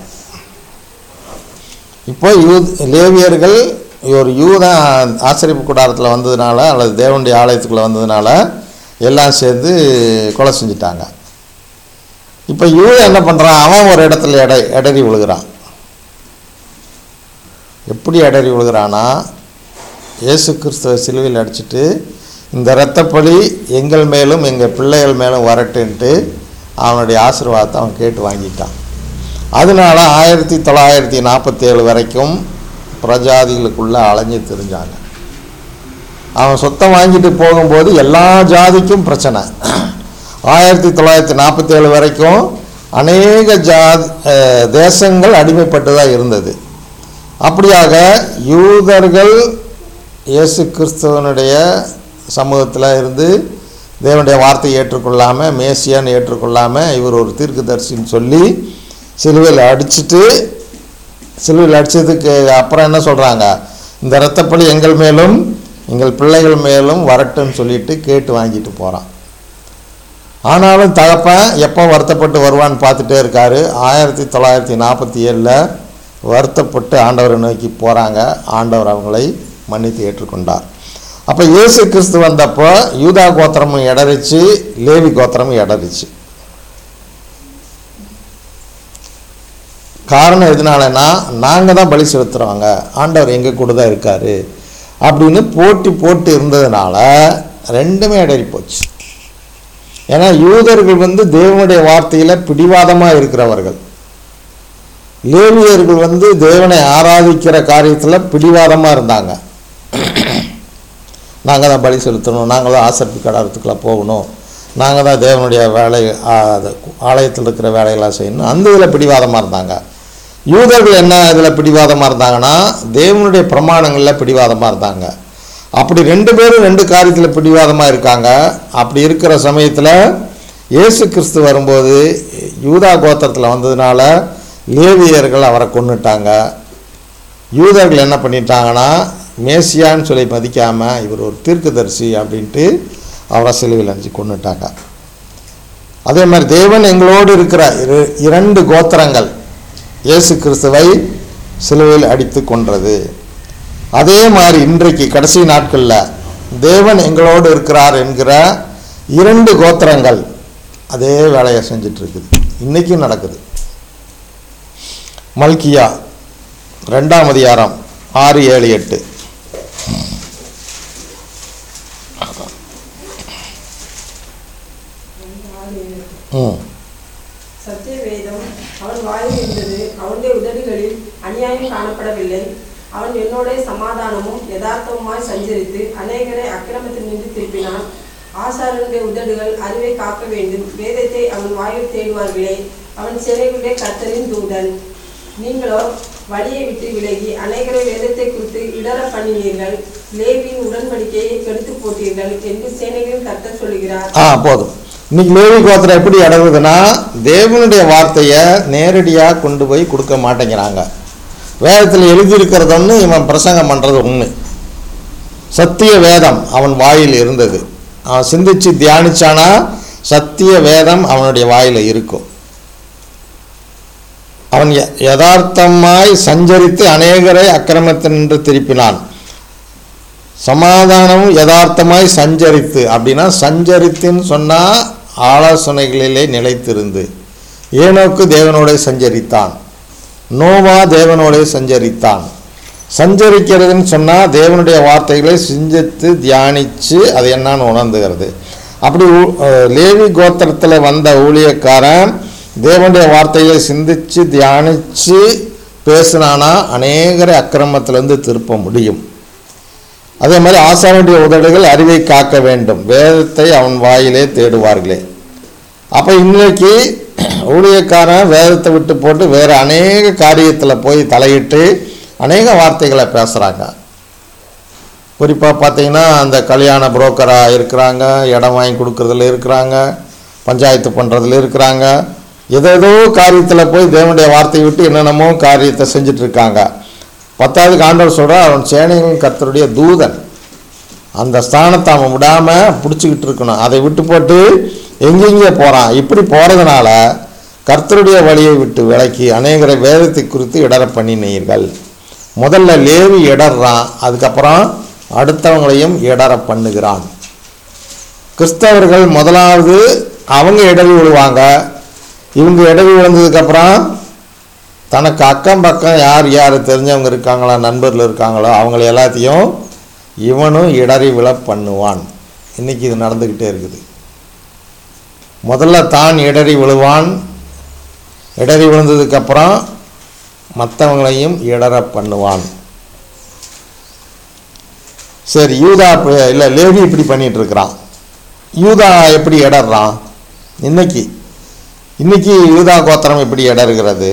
இப்போ யூ லேவியர்கள் ஒரு யூதா ஆசிரியப்பு கூடாரத்தில் வந்ததுனால அல்லது தேவனுடைய ஆலயத்துக்குள்ளே வந்ததுனால எல்லாம் சேர்ந்து கொலை செஞ்சிட்டாங்க இப்போ யூதா என்ன பண்ணுறான் அவன் ஒரு இடத்துல எடை இடறி விழுகிறான் எப்படி இடறி விழுகிறானா இயேசு கிறிஸ்துவ சிலுவையில் அடிச்சிட்டு இந்த இரத்தப்பழி எங்கள் மேலும் எங்கள் பிள்ளைகள் மேலும் வரட்டுன்ட்டு அவனுடைய ஆசீர்வாதத்தை அவன் கேட்டு வாங்கிட்டான் அதனால ஆயிரத்தி தொள்ளாயிரத்தி நாற்பத்தி ஏழு வரைக்கும் பிரஜாதிகளுக்குள்ளே அலைஞ்சு தெரிஞ்சாங்க அவன் சொத்தை வாங்கிட்டு போகும்போது எல்லா ஜாதிக்கும் பிரச்சனை ஆயிரத்தி தொள்ளாயிரத்தி நாற்பத்தி ஏழு வரைக்கும் அநேக ஜாதி அஹ், தேசங்கள் அடிமைப்பட்டு தான் இருந்தது அப்படியாக யூதர்கள் இயேசு கிறிஸ்துவனுடைய சமூகத்தில் இருந்து தேவனுடைய வார்த்தையை ஏற்றுக்கொள்ளாமல் மேசியான்னு ஏற்றுக்கொள்ளாமல் இவர் ஒரு தீர்க்கதரிசின்னு சொல்லி சிலுவையில் அடிச்சிட்டு சிலுவையில் அடித்ததுக்கு அப்புறம் என்ன சொல்கிறாங்க இந்த இரத்தப்பழி எங்கள் மேலும் எங்கள் பிள்ளைகள் மேலும் வரட்டுன்னு சொல்லிட்டு கேட்டு வாங்கிட்டு போகிறான் ஆனாலும் தகப்பன் எப்போ வருத்தப்பட்டு வருவான்னு பார்த்துட்டே இருக்காரு ஆயிரத்தி தொள்ளாயிரத்தி நாற்பத்தி ஏழில் வருத்தப்பட்டு ஆண்டவரை நோக்கி போகிறாங்க ஆண்டவர் அவங்களை மன்னித்து ஏற்றுக்கொண்டார் அப்போ இயேசு கிறிஸ்து வந்தப்போ யூதா கோத்திரமும் இடறிச்சு லேவி கோத்திரமும் இடறிச்சு காரணம் எதனாலனா நாங்கள் தான் பலி செலுத்துகிறோங்க ஆண்டவர் எங்கள் கூட தான் இருக்கார் அப்படின்னு போட்டி போட்டு இருந்ததுனால ரெண்டுமே இடறி போச்சு ஏன்னா யூதர்கள் வந்து தேவனுடைய வார்த்தையில் பிடிவாதமாக இருக்கிறவர்கள் லேவியர்கள் வந்து தேவனை ஆராதிக்கிற காரியத்தில் பிடிவாதமாக இருந்தாங்க நாங்கள் தான் பலி செலுத்தணும் நாங்கள் தான் ஆசர்ப்பு கடாரத்துக்குள்ளே போகணும் நாங்கள் தான் தேவனுடைய வேலை ஆ, அது ஆலயத்தில் இருக்கிற வேலையெல்லாம் செய்யணும் அந்த இதில் பிடிவாதமாக இருந்தாங்க யூதர்கள் என்ன இதில் பிடிவாதமாக இருந்தாங்கன்னா தேவனுடைய பிரமாணங்களில் பிடிவாதமாக இருந்தாங்க அப்படி ரெண்டு பேரும் ரெண்டு காரியத்தில் பிடிவாதமாக இருக்காங்க அப்படி இருக்கிற சமயத்தில் இயேசு கிறிஸ்து வரும்போது யூதா கோத்திரத்தில் வந்ததுனால லேவியர்கள் அவரை கொன்னுட்டாங்க யூதர்கள் என்ன பண்ணிட்டாங்கன்னா மேசியான்னு சொல்லி மதிக்காமல் இவர் ஒரு தீர்க்கதரிசி அப்படின்ட்டு அவரை சிலுவையில் அணிஞ்சு கொன்னுட்டாங்க அதே மாதிரி தேவன் எங்களோடு இருக்கிற இரு இரண்டு கோத்திரங்கள் இயேசு கிறிஸ்துவை சிலுவையில் அடித்து கொன்றது அதே மாதிரி இன்றைக்கு கடைசி நாட்களில் தேவன் எங்களோடு இருக்கிறார் என்கிற இரண்டு கோத்திரங்கள் அதே வேலையை செஞ்சுட்டு இருக்குது இன்றைக்கும் நடக்குது மல்கியா ரெண்டாம் அதிகாரம் ஆறு ஏழு எட்டு ம் சத்திய வேதம் அவன் வாயில் இருந்தது அவனுடைய உதடுகளில் அநியாயம் காணப்படவில்லை அவன் என்னோட சமாதானமும் யதார்த்தமுமாய் சஞ்சரித்து அநேகரை அக்கிரமத்தில் நின்று திருப்பினான் ஆசாரனுடைய உதடுகள் அறிவை காக்க வேண்டும் வேதத்தை அவன் வாயில் தேடுவார்களே அவன் சிறையுடைய கர்த்தரின் தூதன் நீங்களோ வழியை விட்டு விலகி அநேகரை வேதத்தை குறித்து இடர பண்ணினீர்கள் லேவியின் உடன்படிக்கையை கெடுத்து போட்டீர்கள் என்று சேனைகளின் கர்த்தர் சொல்கிறார் ஆ போதும் இன்னைக்கு லேவி கோத்திரம் எப்படி அடங்குதுன்னா தேவனுடைய வார்த்தையை நேரடியாக கொண்டு போய் கொடுக்க மாட்டேங்கிறாங்க வேதத்தில் எழுதியிருக்கிறது ஒன்று இவன் பிரசங்கம் பண்ணுறது ஒன்று சத்திய வேதம் அவன் வாயில் இருந்தது அவன் சிந்திச்சு தியானிச்சானா சத்திய வேதம் அவனுடைய வாயில் இருக்கும் அவன் ய- யதார்த்தமாய் சஞ்சரித்து அநேகரை அக்கிரமத்தினின்று திருப்பினான் சமாதானமும் யதார்த்தமாய் சஞ்சரித்து அப்படின்னா சஞ்சரித்துன்னு சொன்னால் ஆலோசனைகளிலே நிலைத்திருந்து ஏனோக்கு தேவனோட சஞ்சரித்தான் நோவா தேவனோட சஞ்சரித்தான் சஞ்சரிக்கிறதுன்னு சொன்னால் தேவனுடைய வார்த்தைகளை சிந்தித்து தியானித்து அது என்னன்னு உணர்ந்துகிறது அப்படி ஊ- அஹ் லேவி கோத்திரத்தில் வந்த ஊழியக்காரன் தேவனுடைய வார்த்தைகளை சிந்தித்து தியானித்து பேசினானா அநேகரை அக்கிரமத்திலிருந்து திருப்ப முடியும் அதே மாதிரி ஆசானுடைய உதடுகள் அறிவை காக்க வேண்டும் வேதத்தை அவன் வாயிலே தேடுவார்களே அப்போ இன்னைக்கு ஊழியக்காரன் வேதத்தை விட்டு போட்டு வேறு அநேக காரியத்தில் போய் தலையிட்டு அநேக வார்த்தைகளை பேசுகிறாங்க குறிப்பாக பார்த்தீங்கன்னா அந்த கல்யாண புரோக்கராக இருக்கிறாங்க இடம் வாங்கி கொடுக்கறதுல இருக்கிறாங்க பஞ்சாயத்து பண்ணுறதுல இருக்கிறாங்க ஏதேதோ காரியத்தில் போய் தேவனுடைய வார்த்தையை விட்டு என்னென்னமோ காரியத்தை செஞ்சுட்டு இருக்காங்க பத்தாவது ஆண்டவர் சொல்கிறார் அவன் சேனையும் கர்த்தருடைய தூதன் அந்த ஸ்தானத்தை அவன் விடாமல் பிடிச்சிக்கிட்டு இருக்கணும் அதை விட்டு போட்டு எங்கெங்கே போகிறான் இப்படி போகிறதுனால கர்த்தருடைய வழியை விட்டு விலக்கி அநேகரை வேதத்தை குறித்து இடர பண்ணினீர்கள் முதல்ல லேவி இடறான் அதுக்கப்புறம் அடுத்தவங்களையும் இடர பண்ணுகிறான் கிறிஸ்தவர்கள் முதலாவது அவங்க இடறி விழுவாங்க இவங்க இடறி விழுந்ததுக்கப்புறம் தனக்கு அக்கம் பக்கம் யார் யார் தெரிஞ்சவங்க இருக்காங்களா நண்பர்கள் இருக்காங்களோ அவங்கள எல்லாத்தையும் இவனும் இடறி விழ பண்ணுவான் இன்னைக்கு இது நடந்துக்கிட்டே இருக்குது முதல்ல தான் இடறி விழுவான் இடறி விழுந்ததுக்கப்புறம் மற்றவங்களையும் இடற பண்ணுவான் சரி யூதா இல்லை லேவி இப்படி பண்ணிட்டு இருக்கிறான் யூதா எப்படி இடறான் இன்னைக்கு இன்னைக்கு யூதா கோத்திரம் எப்படி இடறுகிறது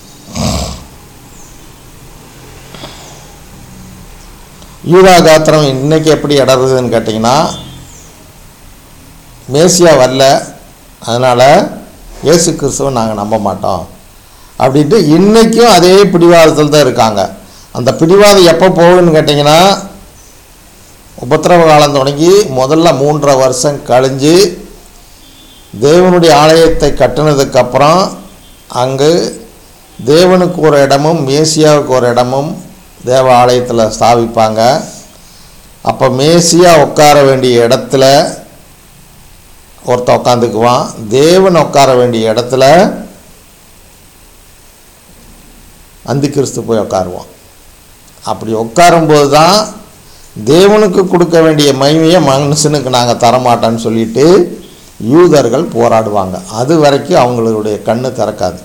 யூதா கோத்திரம் இன்னைக்கு எப்படி இடறுதுன்னு கேட்டிங்கன்னா மேசியா வரல அதனால் இயேசு கிறிஸ்துவை நாங்கள் நம்ப மாட்டோம் அப்படின்ட்டு இன்றைக்கும் அதே பிடிவாதத்தில் தான் இருக்காங்க அந்த பிடிவாதம் எப்போ போகுதுன்னு கேட்டிங்கன்னா உபத்திரவ காலம் தொடங்கி முதல்ல மூன்றரை வருஷம் கழிஞ்சு தேவனுடைய ஆலயத்தை கட்டினதுக்கப்புறம் அங்கு தேவனுக்கு ஒரு இடமும் மேசியாவுக்கு ஒரு இடமும் தேவ ஆலயத்தில் ஸ்தாபிப்பாங்க அப்போ மேசியா உட்கார வேண்டிய இடத்துல ஒருத்தன் உட்காந்துக்குவான் தேவன் உட்கார வேண்டிய இடத்துல அந்தி கிறிஸ்து போய் உட்காருவான் அப்படி உட்காரும்போது தான் தேவனுக்கு கொடுக்க வேண்டிய மகிமையை மனுஷனுக்கு நாங்கள் தரமாட்டோன்னு சொல்லிட்டு யூதர்கள் போராடுவாங்க அது வரைக்கும் அவங்களுடைய கண்ணு திறக்காது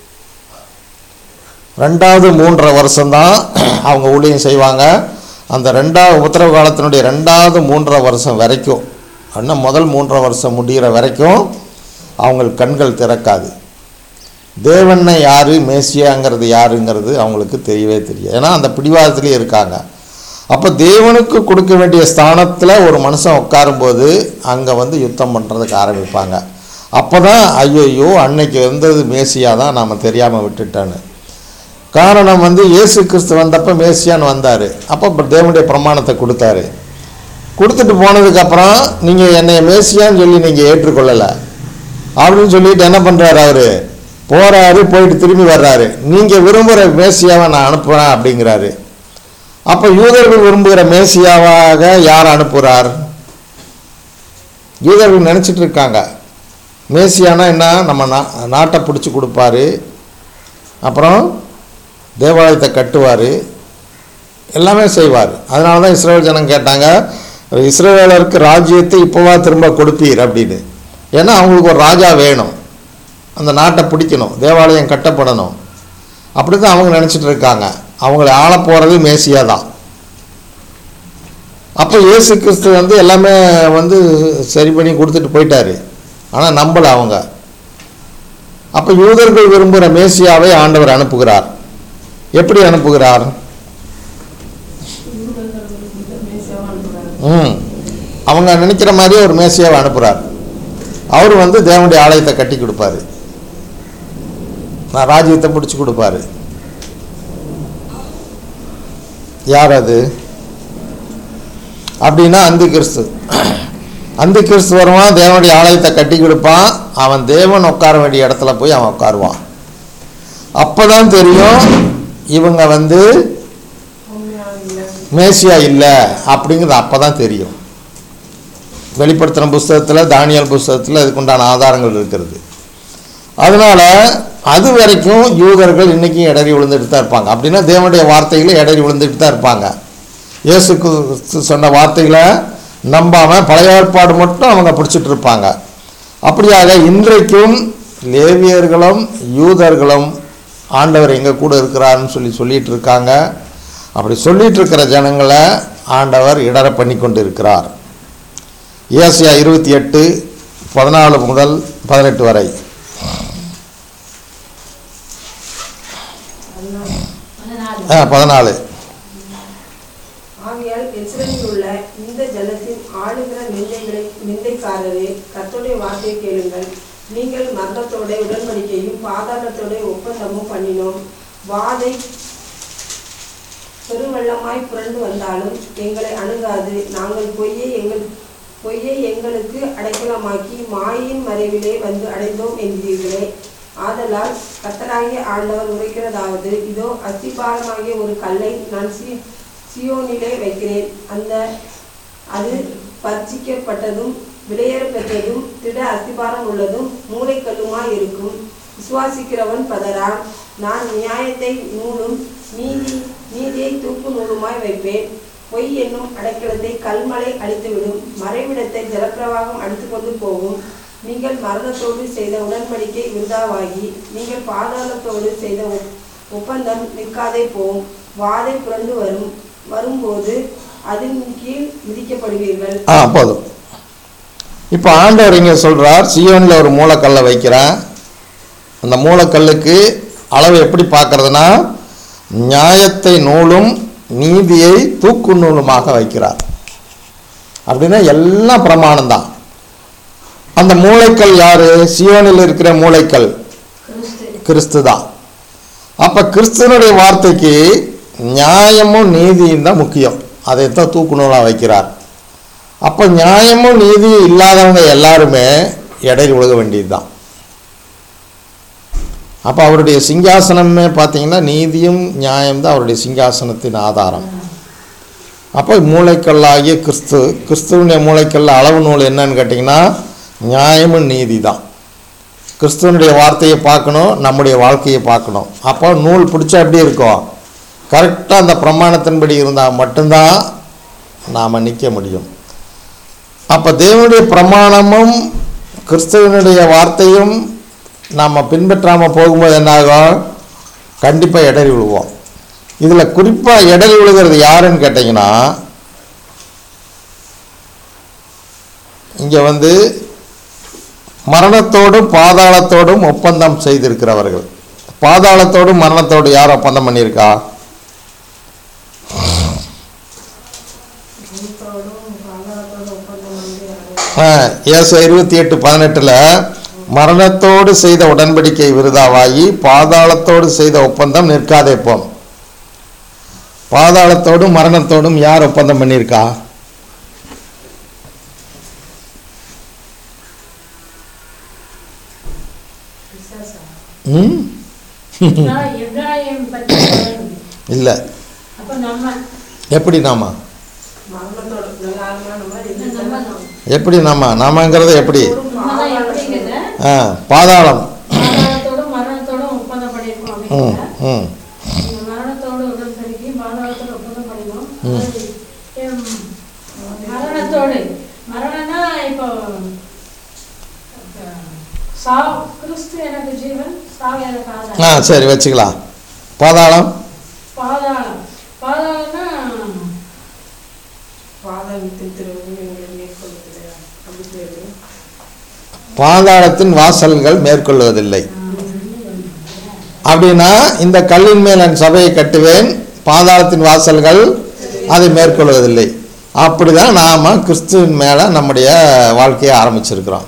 ரெண்டாவது மூன்றரை வருஷம்தான் அவங்க ஊழியம் செய்வாங்க அந்த ரெண்டாவது உத்தரவு காலத்தினுடைய ரெண்டாவது மூன்றரை வருஷம் வரைக்கும் இன்னும் முதல் மூன்றரை வருஷம் முடிகிற வரைக்கும் அவங்க கண்கள் திறக்காது தேவனை யார் மேசியாங்கிறது யாருங்கிறது அவங்களுக்கு தெரியவே தெரியும் ஏன்னா அந்த பிடிவாதத்திலே இருக்காங்க அப்போ தேவனுக்கு கொடுக்க வேண்டிய ஸ்தானத்தில் ஒரு மனுஷன் உட்காரும்போது அங்கே வந்து யுத்தம் பண்ணுறதுக்கு ஆரம்பிப்பாங்க அப்போ தான் ஐயோ அன்னைக்கு வந்தது மேசியா தான் நாம் தெரியாமல் விட்டுட்டோன்னு காரணம் வந்து இயேசு கிறிஸ்து வந்தப்போ மேசியான்னு வந்தார் அப்போ தேவனுடைய பிரமாணத்தை கொடுத்தாரு கொடுத்துட்டு போனதுக்கப்புறம் நீங்கள் என்னை மேசியான்னு சொல்லி நீங்கள் ஏற்றுக்கொள்ளலை அப்படின்னு சொல்லிட்டு என்ன பண்ணுறாரு அவர் போகிறாரு போயிட்டு திரும்பி வர்றாரு நீங்கள் விரும்புகிற மேசியாவை நான் அனுப்புகிறேன் அப்படிங்கிறாரு அப்போ யூதர்கள் விரும்புகிற மேசியாவாக யார் அனுப்புகிறார் யூதர்கள் நினச்சிட்டு இருக்காங்க மேசியானா என்ன நம்ம நா நாட்டை பிடிச்சி கொடுப்பாரு அப்புறம் தேவாலயத்தை கட்டுவார் எல்லாமே செய்வார் அதனால தான் இஸ்ரேல் ஜனம் கேட்டாங்க இஸ்ரேலருக்கு ராஜ்யத்தை இப்போவா திரும்ப கொடுப்பீர் அப்படின்னு ஏன்னா அவங்களுக்கு ஒரு ராஜா வேணும் அந்த நாட்டை பிடிக்கணும் தேவாலயம் கட்டப்படணும் அப்படி தான் அவங்க நினச்சிட்டு இருக்காங்க அவங்கள ஆள போகிறது மேசியா தான் அப்போ இயேசு கிறிஸ்து வந்து எல்லாமே வந்து சரி பண்ணி கொடுத்துட்டு போயிட்டாரு ஆனால் நம்பலை அவங்க அப்போ யூதர்கள் விரும்புகிற மேசியாவை ஆண்டவர் அனுப்புகிறார் எப்படி அனுப்புகிறார் ம் அவங்க நினைக்கிற மாதிரியே ஒரு மேசியாவை அனுப்புகிறார் அவர் வந்து தேவனுடைய ஆலயத்தை கட்டி கொடுப்பாரு நான் ராஜ்யத்தை பிடிச்சி கொடுப்பாரு யார் அது அப்படின்னா அந்தி கிறிஸ்து அந்தி கிறிஸ்து வருவான் தேவனுடைய ஆலயத்தை கட்டி கொடுப்பான் அவன் தேவன் உட்கார வேண்டிய இடத்துல போய் அவன் உட்காருவான் அப்பதான் தெரியும் இவங்க வந்து மேசியா இல்லை அப்படிங்கிறது அப்போ தான் தெரியும் வெளிப்படுத்தின புஸ்தகத்தில் தானியல் புஸ்தகத்தில் இதுக்குண்டான ஆதாரங்கள் இருக்கிறது அதனால் அது வரைக்கும் யூதர்கள் இன்றைக்கும் இடறி விழுந்துட்டு தான் இருப்பாங்க அப்படின்னா தேவனுடைய வார்த்தைகளை இடறி விழுந்துட்டு தான் இருப்பாங்க இயேசு கிறிஸ்து சொன்ன வார்த்தைகளை நம்பாமல் பழைய ஏற்பாடு மட்டும் அவங்க பிடிச்சிட்டு இருப்பாங்க அப்படியாக இன்றைக்கும் லேவியர்களும் யூதர்களும் ஆண்டவர் எங்கள் கூட இருக்கிறாருன்னு சொல்லி சொல்லிட்டு இருக்காங்க அப்படி சொல்லிட்டு இருக்கிற ஜனங்களை ஆண்டவர் இடற பண்ணி கொண்டு இருக்கிறார் ஏசியா இருபத்தி எட்டு பதினாலு முதல் பதினெட்டு வரை பதினாலு ஆ பதினாலு ஆகையால் எஸ்ரேலில் உள்ள இந்த ஜனத்தின் ஆளுகிற நிந்தைகளை நிந்தைக்காரரே கர்த்தருடைய வார்த்தையை கேளுங்கள் நீங்கள் மரணத்தோட உடன்படிக்கையும் பாதாளத்தோட ஒப்பந்தமும் பண்ணினோம் வாதை பெருவெள்ளமாய் புரண்டு வந்தாலும் எங்களை அணுகாது நாங்கள் பொய்யை எங்கள் பொய்யை எங்களுக்கு அடைக்கலமாக்கி மாயின் மறைவிலே வந்து அடைந்தோம் என்கிறீர்களே ஆதலால் கத்தராகிய ஆண்டவர் உரைக்கிறதாவது இதோ அஸ்திபாரமாகிய ஒரு கல்லை நான் சி சியோனிலே வைக்கிறேன் அந்த அது பர்ச்சிக்கப்பட்டதும் விலையேற பெற்றதும் திட அஸ்திபாரம் உள்ளதும் மூளைக்கல்லுமாய் இருக்கும் விசுவாசிக்கிறவன் பதறான் நான் நியாயத்தை நூலும் நீதி நீதியை தூக்கு நூலுமாய் வைப்பேன் பொய் என்னும் அடைக்கலத்தை கல்மலை அழித்துவிடும் மறைவிடத்தை ஜலப்பிரவாகம் அடித்துக்கொண்டு போகும் நீங்கள் மரணத்தோடு செய்த உடன்படிக்கை விருதாவாகி நீங்கள் பாதாளத்தோடு செய்த ஒப்- ஒப்பந்தம் நிற்காதே போகும் வாதை புரண்டு வரும் வரும்போது அதன் கீழ் மிதிக்கப்படுவீர்கள் ஆ போதும் இப்போ ஆண்டவர் இங்கே சொல்கிறார் சியோனில் ஒரு மூலக்கல்லை வைக்கிறேன் அந்த மூலக்கல்லுக்கு அளவு எப்படி பார்க்கறதுனா நியாயத்தை நூலும் நீதியை தூக்கு நூலுமாக வைக்கிறார் அப்படின்னா எல்லாம் பிரமாணம்தான் அந்த மூளைக்கல் யாரு சியோனில் இருக்கிற மூளைக்கல் கிறிஸ்து கிறிஸ்து தான் அப்போ கிறிஸ்துவனுடைய வார்த்தைக்கு நியாயமும் நீதியும் தான் முக்கியம் அதைத்தான் தூக்குநூலாக வைக்கிறார் அப்போ நியாயமும் நீதியும் இல்லாதவங்க எல்லாருமே இடையில் விழுக வேண்டியது தான் அப்போ அவருடைய சிங்காசனமே பார்த்தீங்கன்னா நீதியும் நியாயம் தான் அவருடைய சிங்காசனத்தின் ஆதாரம் அப்போ மூளைக்கல்லாகிய கிறிஸ்து கிறிஸ்துவனுடைய மூளைக்கல்ல அளவு நூல் என்னன்னு கேட்டிங்கன்னா நியாயமும் நீதி தான் கிறிஸ்துவனுடைய வார்த்தையை பார்க்கணும் நம்முடைய வாழ்க்கையை பார்க்கணும் அப்போ நூல் பிடிச்சா எப்படி இருக்கும் கரெக்டாக அந்த பிரமாணத்தின்படி இருந்தால் மட்டும்தான் நாம் நிற்க முடியும் அப்போ தேவனுடைய பிரமாணமும் கிறிஸ்துவனுடைய வார்த்தையும் நாம் பின்பற்றாமல் போகும்போது என்னாகும் கண்டிப்பாக இடறி விழுவோம் இதில் குறிப்பாக இடறி விழுகிறது யாருன்னு கேட்டிங்கன்னா இங்கே வந்து மரணத்தோடும் பாதாளத்தோடும் ஒப்பந்தம் செய்திருக்கிறவர்கள் பாதாளத்தோடும் மரணத்தோடு யார் ஒப்பந்தம் பண்ணியிருக்கா ஆ, ஏசு இருபத்தி எட்டு பதினெட்டில் மரணத்தோடு செய்த உடன்படிக்கை விருதாவாகி பாதாளத்தோடு செய்த ஒப்பந்தம் நிற்காதே போம் பாதாளத்தோடும் மரணத்தோடும் யார் ஒப்பந்தம் பண்ணியிருக்கா ம் நான் எப்ராஹிம் பற்றி சொல்லணும். இல்லை அப்ப நம்ம எப்படி நாம மரணத்தோட நல்ல ஆளுமான மாதிரி இந்த இருந்துச்சுன்னா நம்ம தான். எப்படி நாம நாமங்கிறது எப்படி உண்மைதான் எப்படிங்கிறத ஆ பாதாளம் பாதாளத்தோடும் மரணத்தோடும் ஒப்பந்தம் பண்ணியிருக்கோம் ம் அப்படிங்கிற ம் இந்த மரணத்தோடு உடன்படிக்கை பாதாளத்தோடு ஒப்பந்தம் பண்ணினோம் ம். அது, எம், மரணத்தோடு மரணம்னா இப்போ சாவ் கிறிஸ்து எனக்கு ஜீவன் சாவு எனக்கு ஆ ஆதாரம் சரி வச்சுக்கலாம் பாதாளம் பாதாளம் பாதாளம்னா பாதாளத்தின் திருவிழா எங்களை மேற்கொள்ளுது அப்படி பேரு பாதாளத்தின் வாசல்கள் மேற்கொள்வதில்லை அப்படின்னா இந்த கல்லின் மேல் நான் சபையை கட்டுவேன் பாதாளத்தின் வாசல்கள் அதை மேற்கொள்வதில்லை அப்படிதான் நாம கிறிஸ்துவின் மேலே நம்முடைய வாழ்க்கையை ஆரம்பிச்சிருக்கிறோம்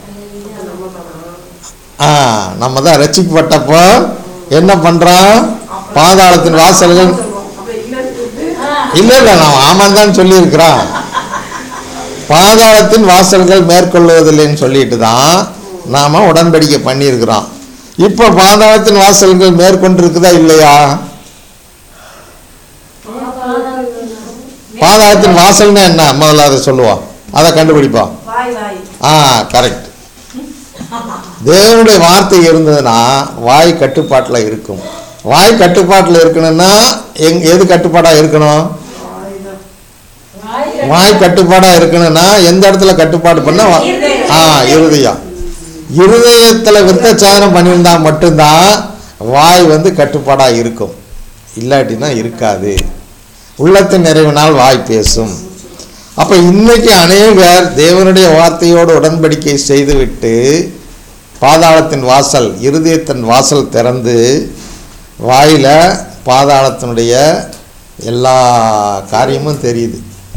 ஆ நம்ம தான் ரசிக்கப்பட்டப்போ என்ன பண்ணுறோம் பாதாளத்தின் வாசல்கள் அப்ப இல்லைன்னு சொல்லிட்டு இல்லை இல்லை நான் ஆமாம் தான் சொல்லியிருக்கிறான் பாதாளத்தின் வாசல்கள் மேற்கொள்வதில்லைன்னு சொல்லிட்டு தான் நாம் உடன்படிக்கை பண்ணியிருக்கிறோம் இப்போ பாதாளத்தின் வாசல்கள் மேற்கொண்டிருக்குதா இல்லையா பாதாளம் பாதாளத்தின் வாசல்னா என்ன முதல்ல அதை சொல்லுவோம் அதை கண்டுபிடிப்போம் வாய் வாய் ஆ கரெக்ட் தேவனுடைய வார்த்தை இருந்ததுன்னா வாய் கட்டுப்பாட்டில் இருக்கும் வாய் கட்டுப்பாட்டில் இருக்கணும்னா எங் எது கட்டுப்பாடாக இருக்கணும் வாய் தான் வாய் வாய் கட்டுப்பாடாக இருக்கணும்னா எந்த இடத்துல கட்டுப்பாடு பண்ண ஆ இருதயம் இருதயத்தில் விருத்தச்சாதனம் பண்ணியிருந்தா மட்டும்தான் வாய் வந்து கட்டுப்பாடாக இருக்கும் இல்லாட்டினா இருக்காது உள்ளத்தின் நிறைவினால் வாய் பேசும் அப்போ இன்னைக்கு அநேகர் தேவனுடைய வார்த்தையோடு உடன்படிக்கை செய்துவிட்டு பாதாளத்தின் வாசல் இருதயத்தின் வாசல் திறந்து வாயில் பாதாளத்தினுடைய எல்லா காரியமும் தெரியுது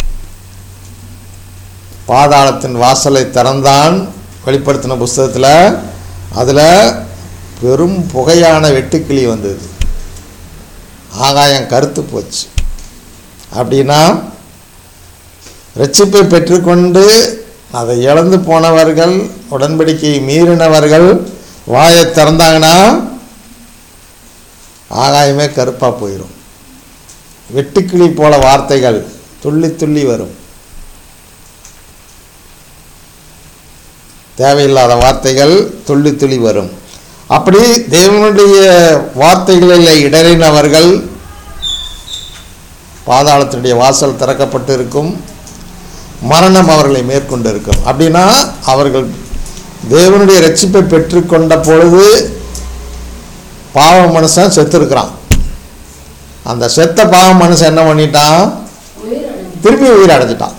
பாதாளத்தின் வாசலை திறந்தான் வெளிப்படுத்தின புஸ்தகத்தில் அதில் பெரும் புகையான வெட்டுக்கிளி வந்தது ஆகாயம் கருத்து போச்சு அப்படின்னா ரட்சிப்பை பெற்றுக்கொண்டு அதை இழந்து போனவர்கள் உடன்படிக்கையை மீறினவர்கள் வாயை திறந்தாங்கன்னா ஆகாயமே கருப்பாக போயிடும் வெட்டுக்கிளி போல வார்த்தைகள் துள்ளி துள்ளி வரும் தேவையில்லாத வார்த்தைகள் துள்ளி துள்ளி வரும் அப்படி தேவனுடைய வார்த்தைகளில் இடறினவர்கள் பாதாளத்தினுடைய வாசல் திறக்கப்பட்டு இருக்கும் மரணம் அவர்களை மேற்கொண்டு இருக்கும் அப்படின்னா அவர்கள் தேவனுடைய ரட்சிப்பை பெற்றுக்கொண்ட பொழுது பாவ மனுஷன் செத்துருக்கிறான் அந்த செத்த பாவ மனுஷன் என்ன பண்ணிட்டான் உயிரிழந்து திருப்பி உயிர் அடைஞ்சிட்டான்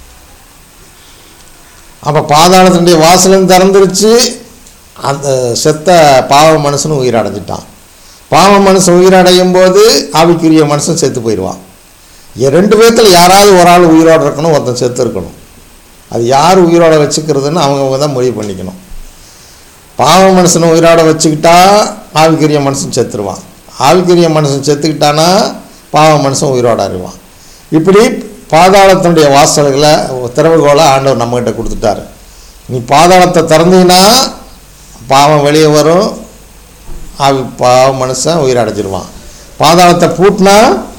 அப்போ பாதாளத்தினுடைய வாசலும் திறந்துருச்சு அந்த செத்த பாவ மனுஷனும் உயிர் அடைஞ்சிட்டான் பாவ மனுஷன் உயிர் அடையும் போது ஆவிக்குரிய மனுஷன் செத்து போயிடுவான் இங்க ரெண்டு பேர்த்தில் யாராவது ஒரு ஆள் உயிரோடு இருக்கணும் ஒருத்தன் செத்து இருக்கணும் அது யார் உயிரோட வச்சுக்கிறதுன்னு அவங்கவுங்க தான் முடிவு பண்ணிக்கணும் பாவ மனுஷனை உயிரோட வச்சுக்கிட்டா ஆவிக்குரிய மனுஷன் செத்துருவான் ஆவிக்குரிய மனுஷன் செத்துக்கிட்டானா பாவ மனுஷன் உயிரோட அறிவான் இப்படி பாதாளத்தினுடைய வாசல்களை திறவுகோலை ஆண்டவர் நம்மகிட்ட கொடுத்துட்டாரு நீ பாதாளத்தை திறந்தீங்கன்னா பாவம் வெளியே வரும் ஆவி பாவ மனுஷன் உயிர் அடைஞ்சிருவான் பாதாளத்தை பூட்டினா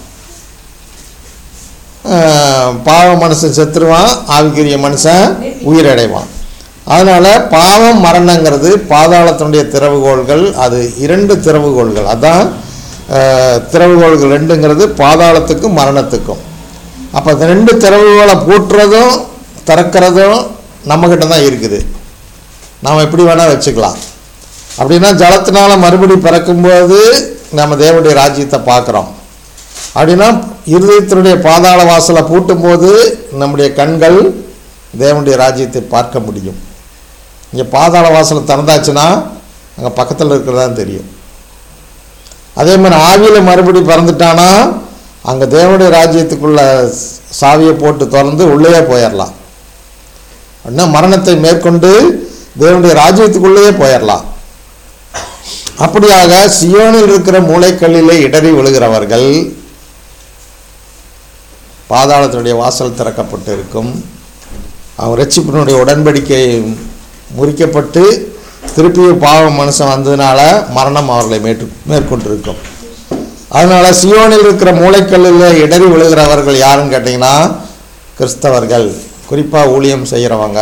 ஆஹ், பாவ மனுஷன் செத்துருவான் ஆவிக்குரிய மனுஷன் உயிரடைவான் அதனால் பாவம் மரணங்கிறது பாதாளத்தினுடைய திறவுகோள்கள் அது இரண்டு திறவுகோள்கள் அதான் ஆஹ், திறவுகோள்கள் ரெண்டுங்கிறது பாதாளத்துக்கும் மரணத்துக்கும் அப்போ இந்த ரெண்டு திறவுகோலை பூட்டுறதும் திறக்கிறதும் நம்மக்கிட்ட தான் இருக்குது நாம் எப்படி வேணால் வச்சுக்கலாம் அப்படின்னா ஜலத்தினால மறுபடி பிறக்கும்போது நம்ம தேவனுடைய ராஜ்யத்தை பார்க்குறோம் அப்படின்னா இருதயத்தினுடைய பாதாள வாசலை பூட்டும்போது நம்முடைய கண்கள் தேவனுடைய ராஜ்யத்தை பார்க்க முடியும் இங்கே பாதாள வாசலை திறந்தாச்சுன்னா அங்கே பக்கத்தில் இருக்கிறதா தெரியும் அதே மாதிரி ஆவியில் மறுபடி பிறந்துட்டானா அங்கே தேவனுடைய ராஜ்யத்துக்குள்ள சாவியை போட்டு திறந்து உள்ளேயே போயிடலாம் அப்படின்னா மரணத்தை மேற்கொண்டு தேவனுடைய ராஜ்யத்துக்குள்ளேயே போயிடலாம் அப்படியாக சியோனில் இருக்கிற மூளைக்கல்லிலே இடறி விழுகிறவர்கள் பாதாளத்தினுடைய வாசல் திறக்கப்பட்டு இருக்கும் அவன் ரட்சிப்பினுடைய உடன்படிக்கை முறிக்கப்பட்டு திருப்பியும் பாவம் மனுஷன் வந்ததுனால மரணம் அவர்களை மேற்று மேற்கொண்டிருக்கும் அதனால சியோனில் இருக்கிற மூளைக்கல்லில் இடறி விழுகிறவர்கள் யாருன்னு கேட்டிங்கன்னா கிறிஸ்தவர்கள் குறிப்பாக ஊழியம் செய்கிறவங்க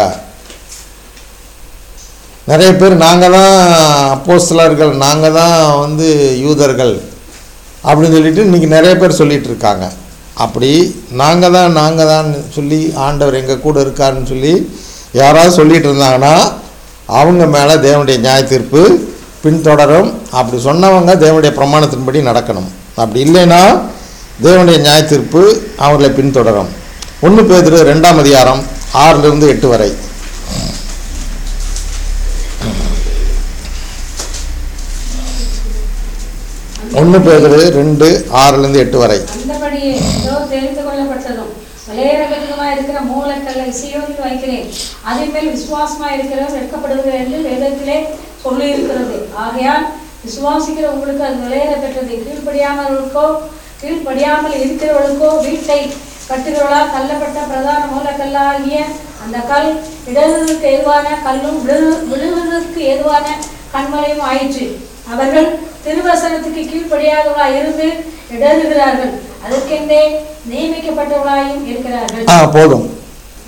நிறைய பேர் நாங்கள் தான் அப்போஸ்தலர்கள் நாங்கள் தான் வந்து யூதர்கள் அப்படின்னு சொல்லிட்டு இன்றைக்கி நிறைய பேர் சொல்லிட்டு இருக்காங்க அப்படி நாங்கள் தான் நாங்கள் தான் சொல்லி ஆண்டவர் எங்கள் கூட இருக்காருன்னு சொல்லி யாராவது சொல்லிட்டு இருந்தாங்கன்னா அவங்க மேலே தேவனுடைய நியாய தீர்ப்பு பின்தொடரும் அப்படி சொன்னவங்க தேவனுடைய பிரமாணத்தின்படி நடக்கணும் அப்படி இல்லைன்னா தேவனுடைய நியாய தீர்ப்பு அவர்களை பின்தொடரும் ஒன்று பேதிரு ரெண்டாம் அதிகாரம் ஆறிலிருந்து எட்டு வரை ஒன்று பேதிரு ரெண்டு ஆறுலேருந்து எட்டு வரை அந்தபடியே இதோ தெரிந்து கொள்ளப்பட்டதும் விலையரகத்துமா இருக்கிற மூலக்கல்லை சியோனில் வைக்கிறேன் அதன் மேல் விசுவாசமா இருக்கிறவர் வெட்கப்படுவது என்று வேதத்திலே சொல்லி இருக்கிறது ஆகையால் விசுவாசிக்கிற உங்களுக்கு அது விலையேற பெற்றது கீழ்ப்படியாமலுக்கோ கீழ்ப்படியாமல் இருக்கிறவர்களுக்கோ வீட்டை கட்டுகிறவளால் தள்ளப்பட்ட பிரதான மூலக்கல்லாகிய அந்த கல் இடறுவதற்கு ஏதுவான கல்லும் விழு விழுவதற்கு ஏதுவான கண்மலையும் ஆயிற்று அவர்கள் திருவசனத்துக்கு கீழ்ப்படியாதவர்களாய் இருந்து இடறுகிறார்கள் அதற்கென்றே நியமிக்கப்பட்டவர்களாயும் இருக்கிறார்கள் ஆ போதும்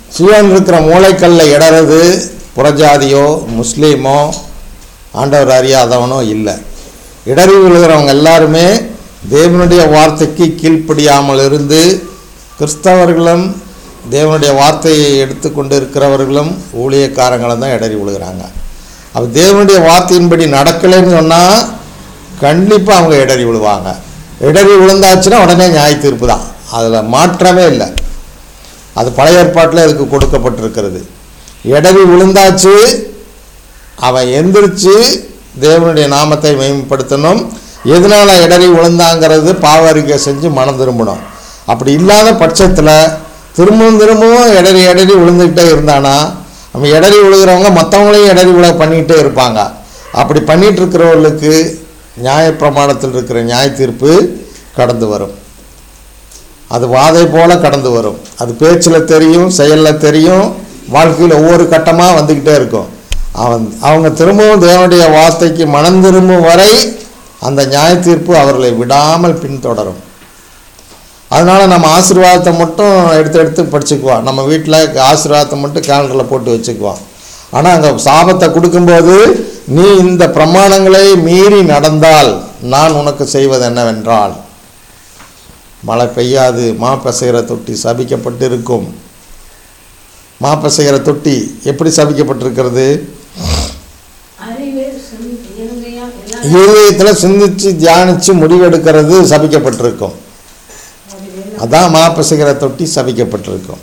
சியோன் இருக்கிற மூளைக்கல்ல இடறது புறஜாதியோ முஸ்லீமோ ஆண்டவர் அறியாதவனோ இல்லை இடறி விழுகிறவங்க எல்லாருமே தேவனுடைய வார்த்தைக்கு கீழ்ப்படியாமல் இருந்து கிறிஸ்தவர்களும் தேவனுடைய வார்த்தையை எடுத்துக்கொண்டு இருக்கிறவர்களும் ஊழியக்காரங்களும் தான் இடறி விழுகிறாங்க அப்போ தேவனுடைய வார்த்தையின்படி நடக்கலைன்னு சொன்னால் கண்டிப்பாக அவங்க இடறி விழுவாங்க இடறி விழுந்தாச்சுன்னா உடனே நியாய தீர்ப்பு தான் அதில் மாற்றமே இல்லை அது பழைய ஏற்பாட்டில் அதுக்கு கொடுக்கப்பட்டிருக்கிறது இடறி விழுந்தாச்சு அவன் எந்திரிச்சு தேவனுடைய நாமத்தை மேம்படுத்தணும் எதனால் இடறி விழுந்தாங்கிறது பாவ அறிக்கை செஞ்சு மனம் திரும்பணும் அப்படி இல்லாத பட்சத்தில் திரும்பவும் திரும்பவும் இடறி இடறி விழுந்துக்கிட்டே இருந்தானா நம்ம இடறி விழுகிறவங்க மற்றவங்களையும் இடறி விழ பண்ணிக்கிட்டே இருப்பாங்க அப்படி பண்ணிட்டு இருக்கிறவர்களுக்கு நியாயப்பிரமாணத்தில் இருக்கிற நியாய தீர்ப்பு கடந்து வரும் அது வாதை போல கடந்து வரும் அது பேச்சில் தெரியும் செயலில் தெரியும் வாழ்க்கையில் ஒவ்வொரு கட்டமாக வந்துக்கிட்டே இருக்கும் அவன் அவங்க திரும்பவும் தேவனுடைய வார்த்தைக்கு மனம் திரும்பும் வரை அந்த நியாய தீர்ப்பு அவர்களை விடாமல் பின்தொடரும் அதனால் நம்ம ஆசீர்வாதத்தை மட்டும் எடுத்து எடுத்து படிச்சுக்குவோம் நம்ம வீட்டில் ஆசீர்வாதத்தை மட்டும் கேலண்டரில் போட்டு வச்சுக்குவோம் ஆனால் அங்கே சாபத்தை கொடுக்கும்போது நீ இந்த பிரமாணங்களை மீறி நடந்தால் நான் உனக்கு செய்வது என்னவென்றால் மழை பெய்யாது மா பிசைகிற தொட்டி சபிக்கப்பட்டிருக்கும் மா பிசைகிற தொட்டி எப்படி சபிக்கப்பட்டிருக்கிறது அறிவு சிந்தி- இருதயம் எல்லாம் இருதயத்தில் சிந்திச்சு தியானித்து முடிவெடுக்கிறது சபிக்கப்பட்டிருக்கும் அதான் மா பிசைகிற தொட்டி சபிக்கப்பட்டிருக்கும்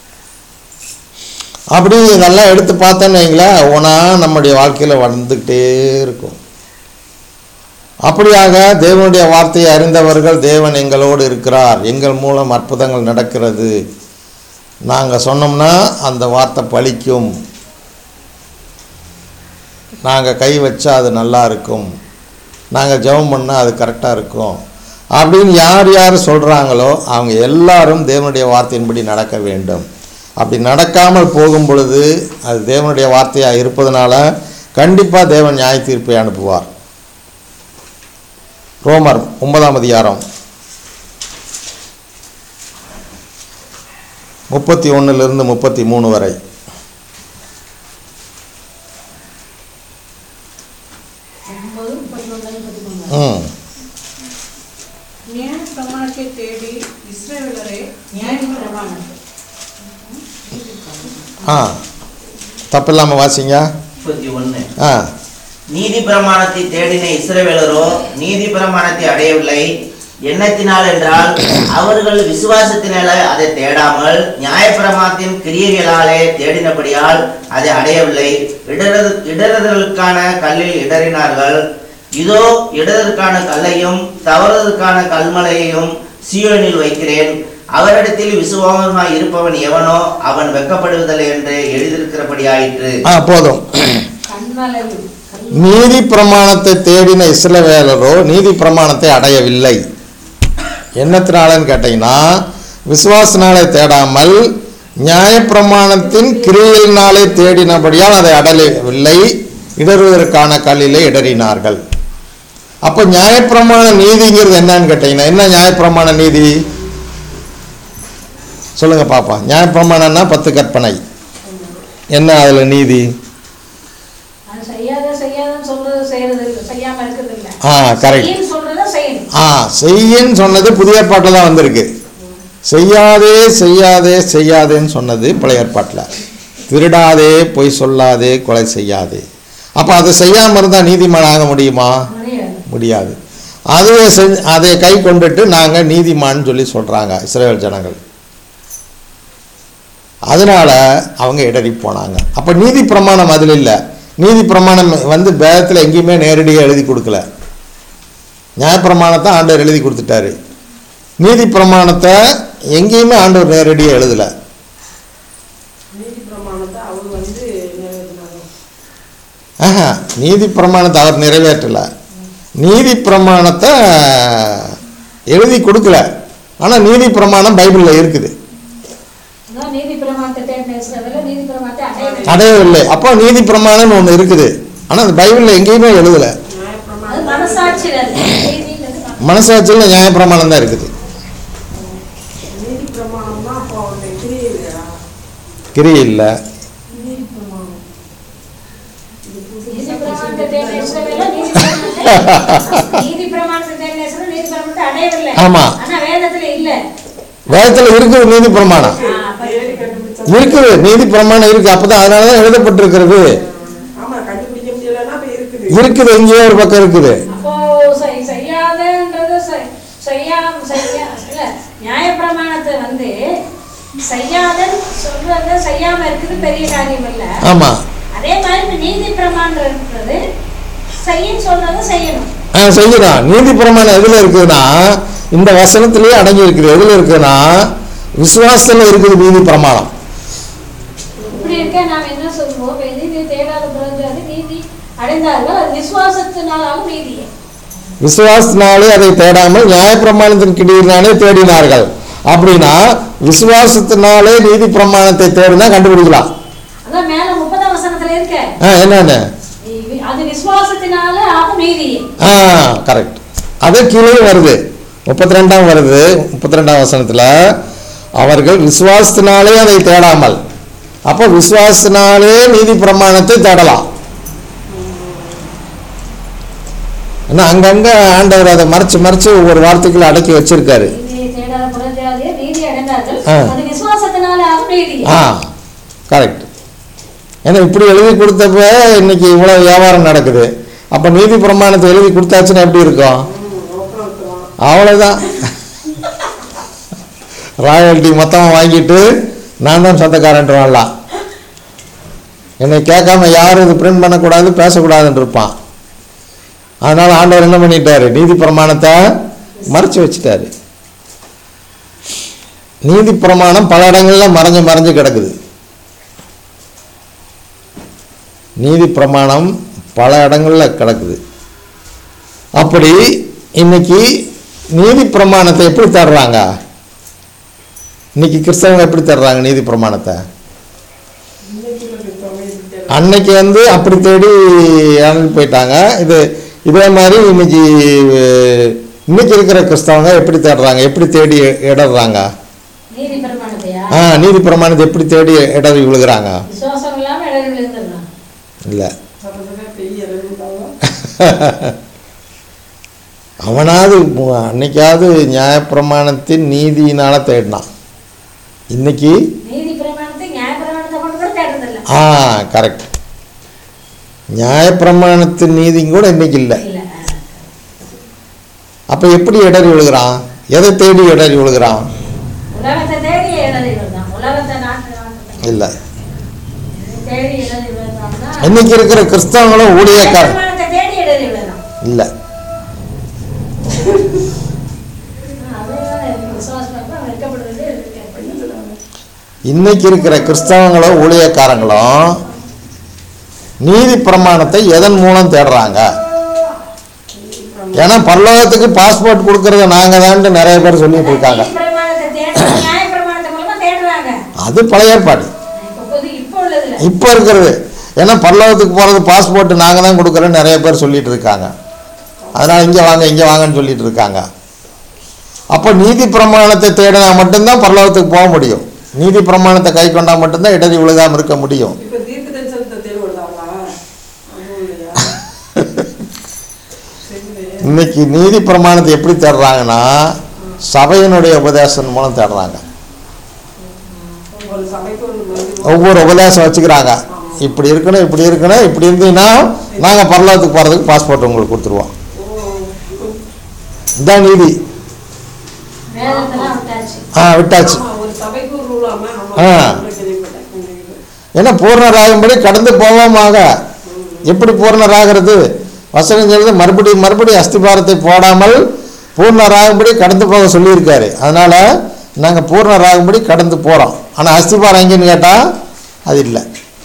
அப்படி இதெல்லாம் எடுத்து பார்த்தோன்னு வைங்களேன் ஒன்றா நம்முடைய வாழ்க்கையில் வந்துக்கிட்டே இருக்கும் அப்படியாக தேவனுடைய வார்த்தையை அறிந்தவர்கள் தேவன் எங்களோடு இருக்கிறார் எங்கள் மூலம் அற்புதங்கள் நடக்கிறது நாங்கள் சொன்னோம்னா அந்த வார்த்தை பலிக்கும் நாங்கள் கை வச்சா அது நல்லா இருக்கும் நாங்கள் ஜெபம் பண்ணால் அது கரெக்டாக இருக்கும் அப்படின்னு யார் யார் சொல்கிறாங்களோ அவங்க எல்லாரும் தேவனுடைய வார்த்தையின்படி நடக்க வேண்டும் அப்படி நடக்காமல் போகும் பொழுது அது தேவனுடைய வார்த்தையாக இருப்பதனால கண்டிப்பாக தேவன் நியாய தீர்ப்பை அனுப்புவார் ரோமர் ஒன்பதாம் அதிகாரம் முப்பத்தி ஒன்றிலிருந்து முப்பத்தி மூணு வரை ஒன்பது பதினொன்று பதிமூணு ம் நியாய பிரமாணத்தை தேடி இஸ்ரவேலரே நியாய பிரமாணம் ஆ தப்பில்லாமல் வாசிங்க முப்பத்தி ஒன்று ஆ நீதி பிரமாணத்தை தேடின இஸ்ரவேலரோ நீதி பிரமாணத்தை அடையவில்லை எண்ணத்தினால் என்றால் அவர்கள் விசுவாசத்தினால அதை தேடாமல் நியாயப்பிரமாணத்தின் கிரியைகளாலே தேடினபடியால் அதை அடையவில்லை இடறது இடறுதலுக்கான கல்லில் இடறினார்கள் இதோ இடதற்கான கல்லையும் தவறுதற்கான கல்மலையையும் சீயோனில் வைக்கிறேன் அவரிடத்தில் விசுவாசமாய் இருப்பவன் எவனோ அவன் வெட்கப்படுவதில்லை என்று எழுதியிருக்கிறபடியாயிற்று ஆ போதும் கண்மலையும் கல் நீதி பிரமாணத்தை தேடின இஸ்ரவேலரோ நீதி பிரமாணத்தை அடையவில்லை என்னத்தினாலன்னு கேட்டீங்கன்னா விசுவாசனாலே தேடாமல் நியாயப்பிரமாணத்தின் கிரியையினாலே தேடினபடியால் அதை அடையவில்லை இடறுவதற்கான கல்லிலே இடறினார்கள் அப்போ நியாயப்பிரமாண நீதிங்கிறது என்னன்னு கேட்டீங்கன்னா என்ன நியாயப்பிரமாண நீதி சொல்லுங்க பாப்பா நியாயப்பிரமாணம்னா பத்து கற்பனை என்ன அதில் நீதி அது செய்யாத செய்யாதன்னு சொல்றது செய்யறது இல்லை செய்யாம இருக்கிறது இல்லை ஆ கரெக்ட் செய்யன்னு சொல்றதை செய்யணும் ஆ செய்யின்னு சொன்னது புதிய ஏற்பாட்டில் தான் வந்திருக்கு செய்யாதே செய்யாதே செய்யாதேன்னு சொன்னது பழைய ஏற்பாட்டில் திருடாதே பொய் சொல்லாதே கொலை செய்யாதே அப்போ அதை செய்யாமல் இருந்தால் நீதிமான் ஆக முடியுமா முடியாது முடியாது அதுவே செஞ்சு அதை கை கொண்டுட்டு நாங்கள் நீதிமான்னு சொல்லி சொல்கிறாங்க இஸ்ரேல் ஜனங்கள் அதனால் அவங்க இடறி போனாங்க அப்போ நீதி பிரமாணம் அதில் இல்லை நீதி பிரமாணம் வந்து வேதத்தில் எங்கேயுமே நேரடியாக எழுதி கொடுக்கல நியாயப்பிரமாணத்தை ஆண்டவர் எழுதி கொடுத்துட்டாரு நீதி பிரமாணத்தை எங்கேயுமே ஆண்டவர் நேரடியாக எழுதலை நீதி பிரமாணத்தை அவர் வந்து நிறைவேற்றினாங்க ஆஹா நீதி பிரமாணத்தை அவர் நிறைவேற்றலை நீதி பிரமாணத்தை எழுதி கொடுக்கல ஆனால் நீதி பிரமாணம் பைபிளில் இருக்குது அதான் நீதி பிரமாணத்தை தேடின இஸ்ரவேலர் நீதி பிரமாணத்தை அடையவில்லை அடையவில்லை அப்போ நீதி பிரமாணம்னு ஒன்று இருக்குது ஆனால் அது பைபிளில் எங்கேயுமே எழுதலை நியாய அது பிரமாணம் மனசாட்சியில் இருக்கு நீதிங்கிறது மனசாட்சி. மனசாட்சியில் நியாயப்பிரமாணம் தான் இருக்குது நீதி பிரமாணம் தான் அப்போ அவருடைய கிரியை இல்லையா கிரியை இல்லை நீதி பிரமாணத்தை தேடின இஸ்ரவேலர் நீதி பிரமாணத்தை- நீதி பிரமாணத்தை தேடின இஸ்ரவேலர் நீதி பிரமாணத்தை அடையவில்லை. ஆமா. ஆனா வேதத்துல இல்ல வேதத்தில் இருக்குது நீதி பிரமாணம் ஆ, அப்ப தேடி கண்டுபிடிச்சா இருக்குது நீதி பிரமாணம் இருக்கு அப்பதான் அதனால தான் எழுதப்பட்டிருக்கிறது ஆமா கண்டுபிடிக்க முடியலன்னா அப்ப இருக்குது இருக்குது எங்கேயோ ஒரு பக்கம் இருக்குது அப்போ செய்- செய்யாதன்றது செய்- செய்யா- செய்யா- இல்ல, நியாயப்பிரமாணத்தை வந்து செய்யாதன்னு சொல்றது செய்யாம இருக்குது பெரிய காரியம் இல்ல ஆமா அதே மாதிரி இப்ப நீதி பிரமாணம் இருக்கிறது செய்யன்னு சொல்றதை செய்யணும் ஆ செய்யலாம் நீதி பிரமாணம் எதுல இருக்குதுன்னா இந்த வசனத்திலேயே அடங்கி இருக்குது எதுல இருக்குதுன்னா விசுவாசத்துல இருக்குது நீதி பிரமாணம் இப்படி இருக்க நாம் என்ன சொல்லுவோம் இப்ப நீதி தேடாத பிறகு நீதி அடைந்தார்கள் அது விசுவாசத்தினாலும் நீதியே விசுவாசத்தினாலே அதை தேடாமல் நியாயப்பிரமாணத்தின் கிடியினாலே தேடினார்கள் அப்படின்னா விசுவாசத்தினாலே நீதி பிரமாணத்தை தேடினா கண்டுபிடிக்கலாம் அதான் மேல முப்பதாம் வசனத்துல இருக்க ஆ என்னன்னு இ- அது விசுவாசத்தினால ஆகும் நீதியே ஆ கரெக்ட் அது கீழே வருது முப்பத்தி ரெண்டாம் வருது முப்பத்தி ரெண்டாம் வசனத்தில் அவர்கள் விசுவாசத்தினாலே அதை தேடாமல் அப்போ விசுவாசத்தினாலே நீதி பிரமாணத்தை தேடலாம் ஏன்னா அங்கங்கே ஆண்டவர் அதை மறைச்சு மறைச்சு ஒவ்வொரு வார்த்தைக்குள்ள அடக்கி வச்சிருக்காரு நீதியை தேடாத புறஜாதியர் நீதி அடைந்தார்கள் ஆ. அது விசுவாசத்தினால ஆகும் நீதியே ஆ கரெக்ட் ஏன்னா இப்படி எழுதி கொடுத்தப்ப இன்னைக்கு இவ்வளோ வியாபாரம் நடக்குது அப்போ நீதி பிரமாணத்தை எழுதி கொடுத்தாச்சுன்னா எப்படி இருக்கும் அப்புறம் விட்டுருவான் அவ்வளோதான் ராயல்ட்டி மொத்தமாக வாங்கிட்டு நான் தான் சொந்தக்காரன்ட்டு வாழலாம் என்னை கேட்காம யாரும் இது பிரிண்ட் பண்ணக்கூடாது பேசக்கூடாதுன்னு இருப்பான் அதனால் ஆண்டவர் என்ன பண்ணிட்டாரு நீதி பிரமாணத்தை மறைச்சு வச்சுட்டாரு நீதி பிரமாணம் பல இடங்கள்ல மறைஞ்சு மறைஞ்சு கிடக்குது நீதி பிரமாணம் பல இடங்கள்ல கிடக்குது அப்படி இன்னைக்கு நீதி பிரமாணத்தை எப்படி தர்றாங்க இன்னைக்கு கிறிஸ்தவங்க எப்படி தர்றாங்க நீதி பிரமாணத்தை இன்னைக்கு இருக்கிறவங்க இப்படி தேடுறாங்க. அன்னைக்கு வந்து அப்படி தேடி இறங்கி போயிட்டாங்க இது இதே மாதிரி இன்னைக்கு அஹ், இன்னைக்கு இருக்கிற கிறிஸ்தவங்க எப்படி தேடுறாங்க எப்படி தேடி இடறாங்க நீதி பிரமாணத்தையா ஆ நீதி பிரமாணத்தை எப்படி தேடி இடறி விழுகிறாங்க விசுவாசம் இல்லாம இடர்கள் இருந்துடலாம் இல்லை அப்பதான் பெரிய இறங்குதாங்க அவனாவது மு- அன்னைக்காவது நியாயப்பிரமாணத்தின் நீதியினால தேடினான் இன்னைக்கு நீதி பிரமாணத்தை நியாய பிரமாணத்தை கொண்டு கூட தேடுறதில்ல ஆ கரெக்ட் நியாயப்பிரமாணத்தின் நீதியும் கூட இன்னைக்கு இல்லை இல்ல அப்போ எப்படி இடறி விழுகிறான் எதை தேடி இடறி விழுகிறான் உலகத்தை தேடி இடர்கள் தான் உலகத்தை நாட்டு நாட்டு இல்லை தேடி இடர்கள் விழுந்தாங்கன்னா இன்னைக்கு இருக்கிற கிறிஸ்தவங்களும் ஊழியக்கார பிரமாணத்தை தேடி இடறி விழலாம் இல்லை அதுதான் விசுவாசம் வெட்கப்படுறது வெட்கப்படுறது இன்னைக்கு இருக்கிற கிறிஸ்தவங்களும் ஊழியக்காரங்களும் நீதி பிரமாணத்தை எதன் மூலம் தேடுறாங்க ஏன்னா பரலோகத்துக்கு பாஸ்போர்ட் கொடுக்கறத நாங்கள் தான் நிறைய பேர் சொல்லிட்டு இருக்காங்க நீதி பிரமாணத்தை தேடுறது நியாய பிரமாணத்தை மூலமா தேடுறாங்க அது பழைய ஏற்பாடு இப்போ புது இப்போ உள்ளதுல இப்போ இருக்கிறது ஏன்னா பரலோகத்துக்கு போகிறது பாஸ்போர்ட் நாங்கள் தான் கொடுக்குறோன்னு நிறைய பேர் சொல்லிட்டு இருக்காங்க அதனால் இங்கே வாங்க இங்கே வாங்கன்னு சொல்லிட்டு இருக்காங்க அப்போ நீதி பிரமாணத்தை தேடினா மட்டும்தான் பரலோகத்துக்கு போக முடியும் நீதி பிரமாணத்தை கை கொண்டா மட்டும்தான் இடறி விழுகாமல் இருக்க முடியும் இப்ப தீர்க்க தரிசனத்தை தேடி விடுதாங்களா அதுவும் இல்லையா சரி இன்னைக்கு நீதி பிரமாணத்தை எப்படி தேடுறாங்கன்னா சபையினுடைய உபதேசம் மூலம் தேடுறாங்க ஒரு சபைக்கு ஒரு வந்து ஒவ்வொரு உபதேசம் வச்சுக்கிறாங்க இப்படி இருக்கணும் இப்படி இருக்கணும் இப்படி இருந்தீங்கன்னா நாங்கள் பரலோகத்துக்கு போகிறதுக்கு பாஸ்போர்ட் உங்களுக்கு கொடுத்துருவோம் ஓ, இதான் நீதி வேதத்தெல்லாம் விட்டாச்சு ஆ விட்டாச்சு ஆமா, ஒரு சபைக்கு ஒரு ரூலாம ஆமா ஆ. நான் கேள்விப்பட்டேன் கேள்விப்பட்டேன். ஏன்னா பூர்ணராகும்படி கடந்து போவோமாக எப்படி பூர்ணராகிறது வசனம் சொல்லுது மறுபடியும் மறுபடியும் அஸ்திபாரத்தை போடாமல் பூர்ணராகும்படி கடந்து போக சொல்லியிருக்காரு அதனால் நாங்கள் பூர்ணராகும்படி கடந்து போகிறோம் ஆனால் அஸ்திபாரம் எங்கேன்னு கேட்டால் அது இல்லை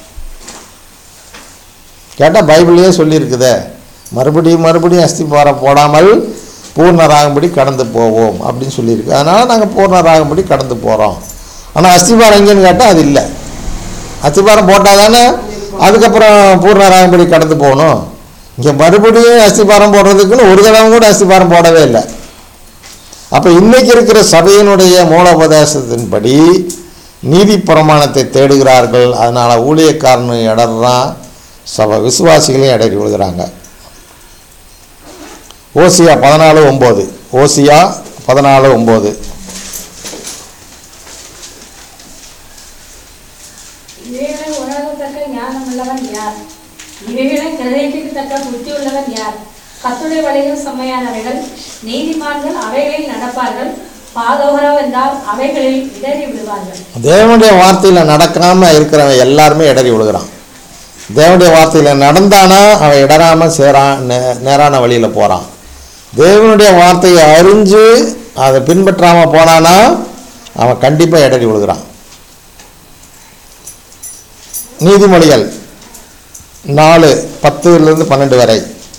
கேட்டால் பைபிள்லேயே சொல்லியிருக்குதே மறுபடியும் மறுபடியும் அஸ்திபாரம் போடாமல் பூர்ணராகும்படி கடந்து போவோம் அப்படின்னு சொல்லியிருக்கு அதனால் நாங்கள் பூர்ணராகும்படி கடந்து போகிறோம் ஆனால் அஸ்திபாரம் எங்கேன்னு கேட்டால் அது இல்லை அஸ்திபாரம் போட்டால் தானே அதுக்கப்புறம் பூர்ணராகும்படி கடந்து போகணும் இங்கே மறுபடியும் அஸ்திபாரம் போடுறதுக்குன்னு ஒரு தடவை கூட அஸ்திபாரம் போடவே இல்லை அப்போ இன்னைக்கு இருக்கிற சபையினுடைய மூலோபதேசத்தின்படி நீதி பிரமாணத்தை தேடுகிறார்கள் அதனால் ஊழியக்காரனு இடறான் சபை விசுவாசிகளையும் இடறி விழுகிறாங்க ஓசியா பதினாலு ஒம்பது ஓசியா பதினாலு ஒம்பது இவைகளை உணரத்தக்க ஞானம் உள்ளவன் யார் இவைகளை கிரகிக்கத்தக்க புத்தி உள்ளவன் யார் கத்துடைய வழிகள் செம்மையானவைகள் நீதிமான்கள் அவைகளில் நடப்பார்கள் பாதோகரோ என்றால் அவைகளில் இடறி விடுவார்கள் தேவனுடைய வார்த்தையில் நடக்காமல் இருக்கிறவன் எல்லாருமே இடறி விழுகிறான் தேவனுடைய வார்த்தையில் நடந்தானா அவன் இடராமல் சேரான் நே- நேரான வழியில் போகிறான் தேவனுடைய வார்த்தையை அறிஞ்சு அதை பின்பற்றாமல் போனானா அவன் கண்டிப்பாக இடறி விழுகிறான் நீதிமொழிகள் நாலு பத்துலேருந்து பன்னெண்டு வரை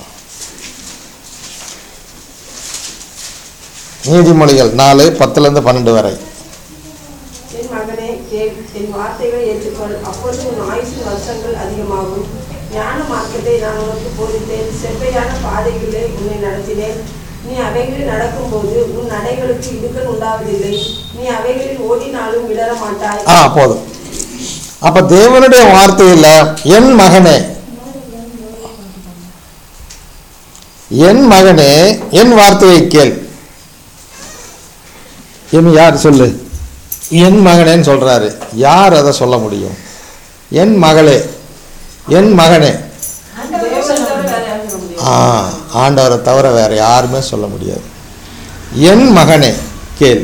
நீதிமொழிகள் நாலு பத்துலேருந்து பன்னெண்டு வரை என் மகனே கேள் என் வார்த்தைகளை ஏற்றுக்கொள் அப்பொழுது உன் ஆயுசின் வருஷங்கள் அதிகமாகும் ஞான மார்க்கத்தை நான் உனக்கு போதித்தேன் செவ்வையான பாதைகளிலே உன்னை நடத்தினேன் நீ அவைகளில் நடக்கும்போது உன் நடைகளுக்கு இடுக்கல் உண்டாவதில்லை நீ அவைகளில் ஓடினாலும் விடர மாட்டாய் ஆ போதும் அப்ப தேவனுடைய வார்த்தையில் என் மகனே என் மகனே என் வார்த்தையை கேள் என் யார் சொல்லு என் மகனேன்னு சொல்றாரு யார் அதை சொல்ல முடியும் என் மகளே என் மகனே ஆண்டவர் தேவனை சொல்ல தவிர முடியாது. வேற யாரும் சொல்ல முடியாது ஆ ஆண்டவரை தவிர வேற யாருமே சொல்ல முடியாது என் மகனே கேள்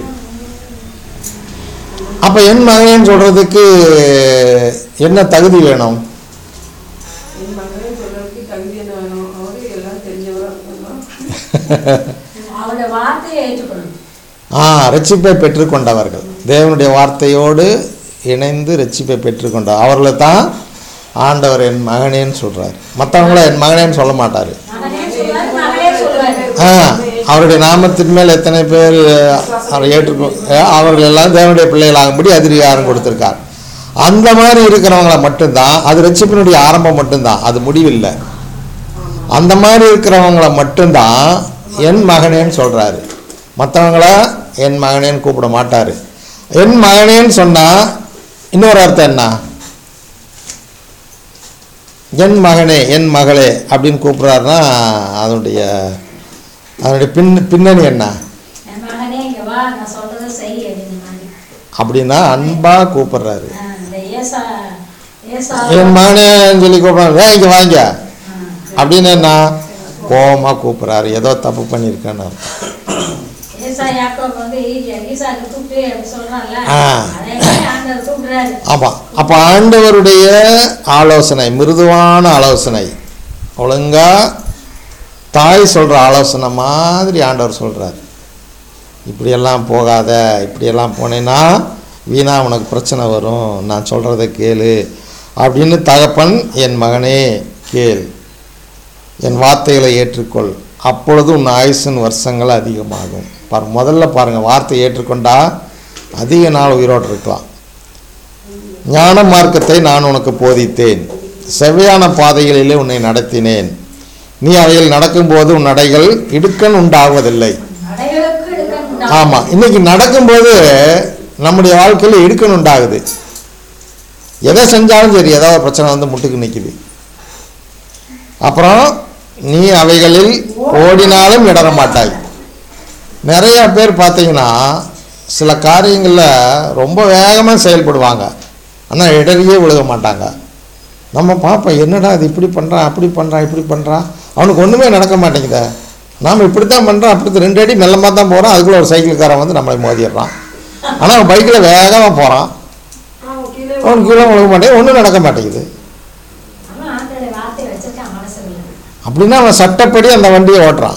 அப்ப என் மகனேன்னு சொல்றதுக்கு என்ன தகுதி வேணும் என் மகனே சொல்றதுக்கு தகுதி என்ன வேணும் அவரு எல்லாம் தெரிஞ்சவரா இருக்கணும் அவருடைய வார்த்தையை ஏற்றுக்கொள்ளணும் ஆ ரட்சிப்பை பெற்றுக்கொண்டவர்கள் தேவனுடைய வார்த்தையோடு இணைந்து ரட்சிப்பை பெற்றுக்கொண்ட அவர்களை தான் ஆண்டவர் என் மகனேன்னு சொல்றாரு மற்றவங்கள என் மகனேன்னு சொல்ல மாட்டார் மகனே சொல்வார் மகளே சொல்வார் ஆ அவருடைய நாமத்தின் மேல் எத்தனை பேர் அவரை ஏற்றுக்கொ அவர்கள் எல்லாம் தேவனுடைய பிள்ளைகளாகும்படி அதிகாரம் கொடுத்திருக்கார் அந்த மாதிரி இருக்கிறவங்கள மட்டும்தான் அது ரட்சிப்பினுடைய ஆரம்பம் மட்டும்தான் அது முடிவில்லை அந்த மாதிரி இருக்கிறவங்கள மட்டும்தான் என் மகனேன்னு சொல்றாரு மற்றவங்கள என் மகனேன்னு கூப்பிட மாட்டார் என் மகனேன்னு சொன்னால் இன்னொரு அர்த்தம் என்ன என் மகனே என் மகளே அப்படின்னு கூப்பிட்றாருன்னா அதனுடைய அதனுடைய பின் பின்னணி என்ன என் மகனே இங்க வா நான் சொல்றதை செய் அப்படின்னு மாதிரி அப்படின்னா அன்பாக கூப்பிடுறாரு ஆ, இந்த ஏசா ஏசா என் மகனேன்னு சொல்லி கூப்பிட்றாரு "ஏய், இங்க வாங்க ஆ, அப்படின்னு என்ன கோபமாக கூப்பிட்றாரு ஏதோ தப்பு பண்ணியிருக்கேன்னு அர்த்தம். ஏசா யாக்கோபு வந்து ஈ- ஈசாக்கு கூப்பிட்டு அப்படி சொல்றான்ல ஆ. அதே மாதிரி ஆண்டவர் கூப்பிடுறாரு ஆமாம் அப்போ ஆண்டவருடைய ஆலோசனை மிருதுவான ஆலோசனை ஒழுங்கா தாய் சொல்கிற ஆலோசனை மாதிரி ஆண்டவர் சொல்கிறார் இப்படியெல்லாம் போகாத இப்படியெல்லாம் போனேன்னா வீணா உனக்கு பிரச்சனை வரும் நான் சொல்கிறத கேளு அப்படின்னு தகப்பன் என் மகனே கேள் என் வார்த்தைகளை ஏற்றுக்கொள் அப்பொழுது உன் ஆயுசின் வருஷங்கள் அதிகமாகும் பாரு முதல்ல பாருங்கள் வார்த்தை ஏற்றுக்கொண்டா அதிக நாள் உயிரோடு இருக்கலாம் ஞான மார்க்கத்தை நான் உனக்கு போதித்தேன் செவ்வையான பாதைகளிலே உன்னை நடத்தினேன் நீ அவைகள் நடக்கும்போது உன் நடைகள் இடுக்கண் உண்டாவதில்லை அடைகளுக்கு எடுக்க ஆமாம் இன்னைக்கு நடக்கும்போது நம்முடைய வாழ்க்கையில் இடுக்கண் உண்டாகுது எதை செஞ்சாலும் சரி ஏதாவது ஒரு பிரச்சனை வந்து முட்டுக்கு நிற்குது அப்புறம் நீ அவைகளில் ஓடினாலும் இடற மாட்டாய் நிறைய பேர் பார்த்தீங்கன்னா சில காரியங்களில் ரொம்ப வேகமாக செயல்படுவாங்க ஆனால் இடறியே விழுக மாட்டாங்க நம்ம பார்ப்போம் என்னடா அது இப்படி பண்ணுறான் அப்படி பண்ணுறான் இப்படி பண்ணுறான் அவனுக்கு ஒன்றுமே நடக்க மாட்டேங்குதே நாம் இப்படி தான் பண்ணுறோம் அப்படி ரெண்டு அடி மெல்லமாக தான் போகிறோம் அதுக்குள்ளே ஒரு சைக்கிள்காரன் வந்து நம்மளை மோதிடுறான் ஆனால் அவன் பைக்கில் வேகமாக போகிறான் அவன் கீழே அவனுக்கு கீழே விழுக மாட்டேங்குது ஒன்றும் நடக்க மாட்டேங்குது அவன் ஆண்டோட வார்த்தை வச்சிருக்கான் மனசுல அப்படின்னா அவன் சட்டப்படி அந்த வண்டியை ஓட்டுறான்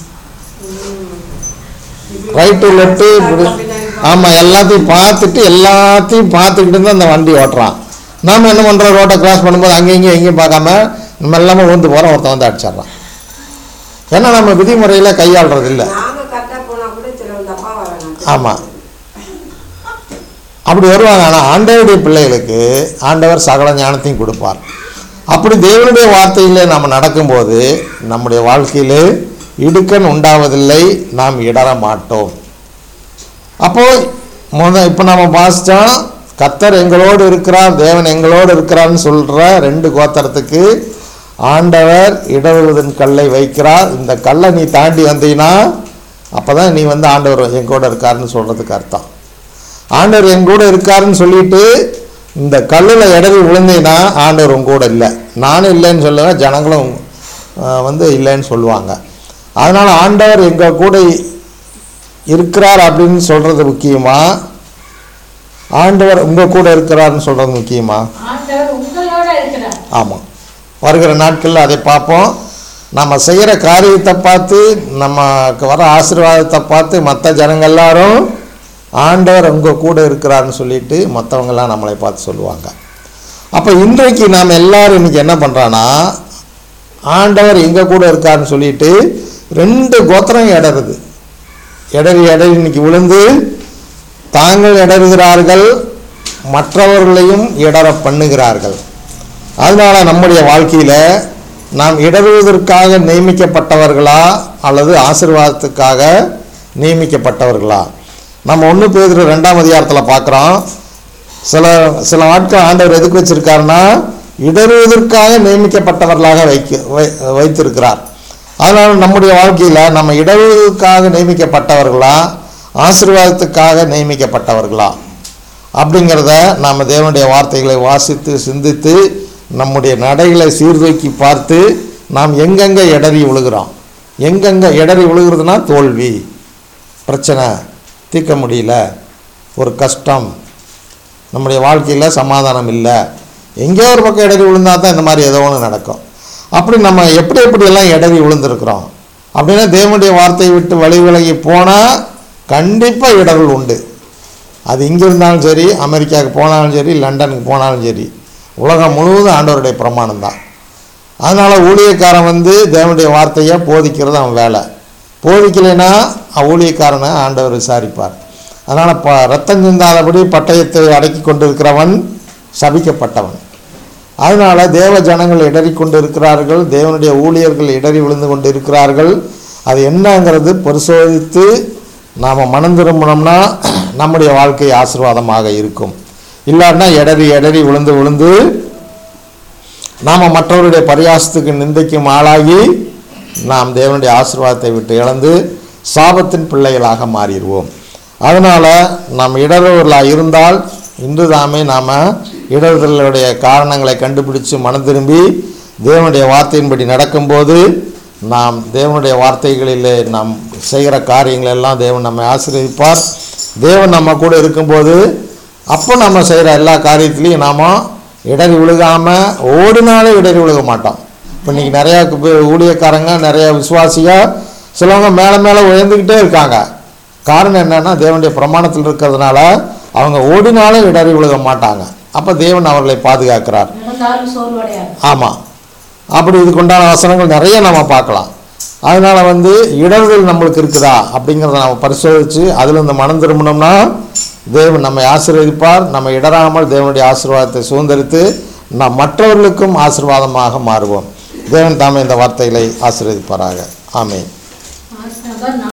ரைட்டு லெஃப்ட்டு இப்படி ஆமாம் எல்லாத்தையும் பார்த்துட்டு எல்லாத்தையும் பார்த்துக்கிட்டு தான் அந்த வண்டி ஓட்டுறான் நாம் என்ன பண்ணுறோம் ரோட்டை கிராஸ் பண்ணும்போது அங்கேயும் இங்கேயும் எங்கேயும் பார்க்காம நம்ம எல்லாமே ஊந்து போகிறோம் ஒருத்தன் வந்து அடிச்சிட்றான் ஏன்னா நம்ம விதிமுறையில் கையாளுறது இல்லை நாங்க கரெக்டா போனா கூட சில தப்பா வராங்க ஆமாம் அப்படி வருவாங்க ஆனால் ஆண்டவருடைய பிள்ளைகளுக்கு ஆண்டவர் சகல ஞானத்தையும் கொடுப்பார் அப்படி தேவனுடைய வார்த்தையில் நாம் நடக்கும்போது நம்முடைய வாழ்க்கையில் இடுக்கண் உண்டாவதில்லை நாம் இடற மாட்டோம் அப்போ முத இப்போ நம்ம வாசித்தோம் கத்தர் எங்களோடு இருக்கிறார் தேவன் எங்களோடு இருக்கிறார்னு சொல்கிற ரெண்டு கோத்திரத்துக்கு ஆண்டவர் இடதுவதன் கல்லை வைக்கிறார் இந்த கல்லை நீ தாண்டி வந்தீங்கன்னா அப்போ தான் நீ வந்து ஆண்டவர் என் கூட இருக்காருன்னு சொல்கிறதுக்கு அர்த்தம் ஆண்டவர் என் கூட இருக்காருன்னு சொல்லிட்டு இந்த கல்லில் இடறி விழுந்தீங்கன்னா ஆண்டவர் உங்க கூட இல்லை நானும் இல்லைன்னு சொல்லுவேன் ஜனங்களும் ஆஹ், வந்து இல்லைன்னு சொல்லுவாங்க அதனால் ஆண்டவர் எங்கள் கூட இருக்கிறார் அப்படின்னு சொல்கிறது முக்கியமா ஆண்டவர் உங்கள் கூட இருக்கிறாருன்னு சொல்கிறது முக்கியமா ஆண்டவர் உங்களோட இருக்கிறார் ஆமாம் வருகிற நாட்களில் அதை பார்ப்போம் நம்ம செய்கிற காரியத்தை பார்த்து நமக்கு வர ஆசீர்வாதத்தை பார்த்து மற்ற ஜனங்க எல்லாரும் ஆண்டவர் உங்கள் கூட இருக்கிறாருன்னு சொல்லிட்டு மற்றவங்கெல்லாம் நம்மளை பார்த்து சொல்லுவாங்க அப்போ இன்றைக்கு நாம் எல்லாரும் இன்னைக்கு என்ன பண்ணுறான்னா ஆண்டவர் எங்கள் கூட இருக்காருன்னு சொல்லிட்டு ரெண்டு கோத்திரம் இடருது இடறி இடறி இன்னைக்கு விழுந்து தாங்கள் இடறுகிறார்கள் மற்றவர்களையும் இடற பண்ணுகிறார்கள் அதனால நம்முடைய வாழ்க்கையில் நாம் இடறுவதற்காக நியமிக்கப்பட்டவர்களா அல்லது ஆசீர்வாதத்துக்காக நியமிக்கப்பட்டவர்களா நம்ம ஒன்று பேர் ரெண்டாம் அதிகாரத்தில் பார்க்குறோம் சில சில நாட்கள் ஆண்டவர் எதுக்கு வச்சிருக்காருன்னா இடறுவதற்காக நியமிக்கப்பட்டவர்களாக வைக்க வை வைத்திருக்கிறார் அதனால் நம்முடைய வாழ்க்கையில் நம்ம இடறுவதற்காக நியமிக்கப்பட்டவர்களா ஆசீர்வாதத்துக்காக நியமிக்கப்பட்டவர்களா அப்படிங்கிறத நாம் தேவனுடைய வார்த்தைகளை வாசித்து சிந்தித்து நம்முடைய நடைகளை சீர்தூக்கி பார்த்து நாம் எங்கெங்கே இடறி விழுகிறோம் எங்கெங்கே இடறி விழுகிறதுனா தோல்வி பிரச்சனை தீர்க்க முடியல ஒரு கஷ்டம் நம்முடைய வாழ்க்கையில் சமாதானம் இல்லை எங்கேயோ ஒரு பக்கம் இடறி விழுந்தா தான் இந்த மாதிரி ஏதோ ஒன்று நடக்கும் அப்படி நம்ம எப்படி எப்படியெல்லாம் இடறி விழுந்திருக்கிறோம் அப்படின்னா தேவனுடைய வார்த்தையை விட்டு வழி விலகி போனால் கண்டிப்பாக இடர்கள் உண்டு அது இங்கே இருந்தாலும் சரி அமெரிக்காவுக்கு போனாலும் சரி லண்டனுக்கு போனாலும் சரி உலகம் முழுவதும் ஆண்டவருடைய பிரமாணம் தான் அதனால் ஊழியக்காரன் வந்து தேவனுடைய வார்த்தையை போதிக்கிறது அவன் வேலை போதிக்கலைன்னா அவன் ஊழியக்காரனை ஆண்டவர் விசாரிப்பார் அதனால் ப ரத்தம் சிந்தாதபடி பட்டயத்தை அடக்கி கொண்டிருக்கிறவன் சபிக்கப்பட்டவன் அதனால் தேவ ஜனங்கள் இடறி கொண்டு இருக்கிறார்கள் தேவனுடைய ஊழியர்கள் இடறி விழுந்து கொண்டு இருக்கிறார்கள் அது என்னங்கிறது பரிசோதித்து நாம் மனம் திரும்பினோம்னா நம்முடைய வாழ்க்கை ஆசீர்வாதமாக இருக்கும் இல்லாட்டினா இடறி இடறி விழுந்து விழுந்து நாம் மற்றவருடைய பரியாசத்துக்கு நிந்தைக்கும் ஆளாகி நாம் தேவனுடைய ஆசீர்வாதத்தை விட்டு இழந்து சாபத்தின் பிள்ளைகளாக மாறிடுவோம் அதனால் நாம் இடறுவர்களாக இருந்தால் இன்று தாமே நாம் இடறுதலுடைய காரணங்களை கண்டுபிடிச்சு மனம் திரும்பி தேவனுடைய வார்த்தையின்படி நடக்கும்போது நாம் தேவனுடைய வார்த்தைகளிலே நாம் செய்கிற காரியங்கள் எல்லாம் தேவன் நம்மை ஆசீர்வதிப்பார் தேவன் நம்ம கூட இருக்கும்போது அப்போ நம்ம செய்கிற எல்லா காரியத்திலையும் நாம் இடறி விழுகாமல் ஓடினாலே இடறி விழுக மாட்டோம் இப்போ இன்றைக்கி நிறையா கு- ஊழியக்காரங்க நிறைய விசுவாசிக சிலவங்க மேலே மேலே உயர்ந்துக்கிட்டே இருக்காங்க காரணம் என்னன்னா தேவனுடைய பிரமாணத்தில் இருக்கிறதுனால அவங்க ஓடினாலும் இடறி விழுக மாட்டாங்க அப்போ தேவன் அவர்களை பாதுகாக்கிறார் நடந்தாலும் சோர்வடையாது ஆமாம் அப்படி இதுக்குண்டான வசனங்கள் நிறைய நம்ம பார்க்கலாம் அதனால் வந்து இடர்கள் நம்மளுக்கு இருக்குதா அப்படிங்கிறத நம்ம பரிசோதித்து அதில் இந்த மனம் திரும்பினோம்னா தேவன் நம்மை ஆசீர்வதிப்பார் நம்ம இடராமல் தேவனுடைய ஆசீர்வாதத்தை சுதந்திரித்து நாம் மற்றவர்களுக்கும் ஆசீர்வாதமாக மாறுவோம் தேவன் தாமே இந்த வார்த்தைகளை ஆசீர்வதிப்பாராக ஆமென் ஆசீர்வாதம்